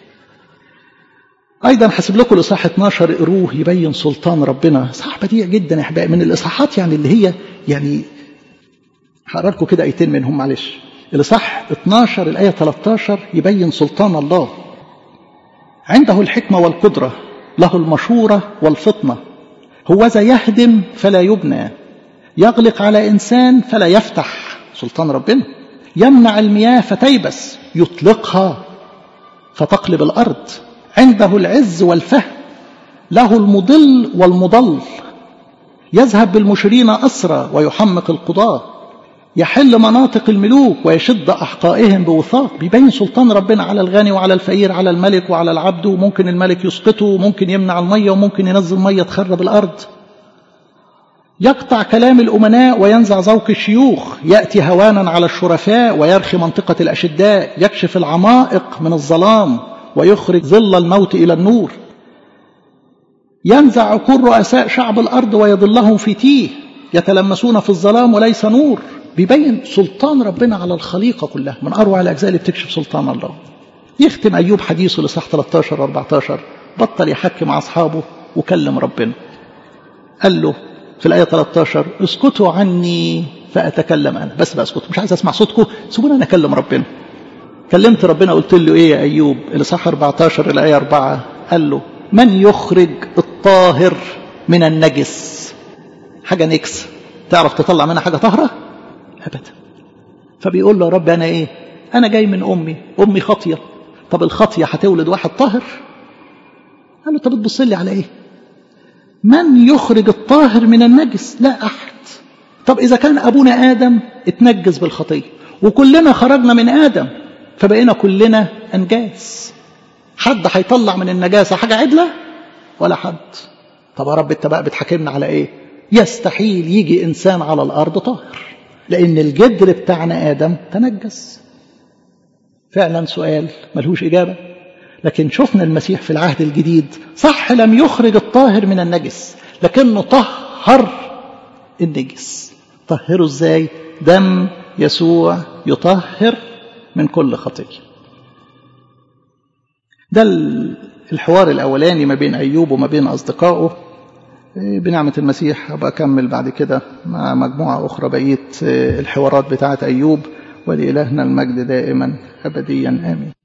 أيضا حسب لكم الإصحاح 12 اقروه يبين سلطان ربنا إصحاح بديع جدا يا أحبائي من الإصحاحات يعني اللي هي يعني هقرا لكم كده آيتين منهم معلش الإصحاح 12 الآية 13 يبين سلطان الله عنده الحكمة والقدرة له المشورة والفطنة هوذا يهدم فلا يبنى يغلق على إنسان فلا يفتح سلطان ربنا يمنع المياه فتيبس يطلقها فتقلب الأرض عنده العز والفهم له المضل والمضل يذهب بالمشرين أسرى ويحمق القضاة يحل مناطق الملوك ويشد أحقائهم بوثاق بيبين سلطان ربنا على الغني وعلى الفقير على الملك وعلى العبد وممكن الملك يسقطه وممكن يمنع المية وممكن ينزل مية تخرب الأرض يقطع كلام الأمناء وينزع ذوق الشيوخ يأتي هوانا على الشرفاء ويرخي منطقة الأشداء يكشف العمائق من الظلام ويخرج ظل الموت إلى النور ينزع عقول رؤساء شعب الأرض ويضلهم في تيه يتلمسون في الظلام وليس نور بيبين سلطان ربنا على الخليقة كلها من أروع الأجزاء اللي بتكشف سلطان الله يختم أيوب حديثه لصح 13 14 بطل يحكي مع أصحابه وكلم ربنا قال له في الآية 13 اسكتوا عني فأتكلم أنا بس بقى اسكتوا مش عايز أسمع صوتكم سيبوني أنا أكلم ربنا كلمت ربنا قلت له إيه يا أيوب الإصحاح 14 الآية 4 قال له من يخرج الطاهر من النجس حاجة نكس تعرف تطلع منها حاجة طاهرة أبدا فبيقول له يا رب أنا إيه أنا جاي من أمي أمي خاطية طب الخاطية هتولد واحد طاهر قال له طب تبص لي على إيه من يخرج الطاهر من النجس لا أحد طب إذا كان أبونا آدم اتنجس بالخطية وكلنا خرجنا من آدم فبقينا كلنا أنجاس حد هيطلع من النجاسة حاجة عدلة ولا حد طب يا رب انت بقى بتحاكمنا على ايه يستحيل يجي انسان على الارض طاهر لان الجدر بتاعنا ادم تنجس فعلا سؤال ملهوش اجابه لكن شفنا المسيح في العهد الجديد صح لم يخرج الطاهر من النجس لكنه طهر النجس طهره ازاي دم يسوع يطهر من كل خطيه ده الحوار الأولاني ما بين أيوب وما بين أصدقائه بنعمة المسيح أبقى أكمل بعد كده مع مجموعة أخرى بقية الحوارات بتاعة أيوب ولإلهنا المجد دائما أبديا آمين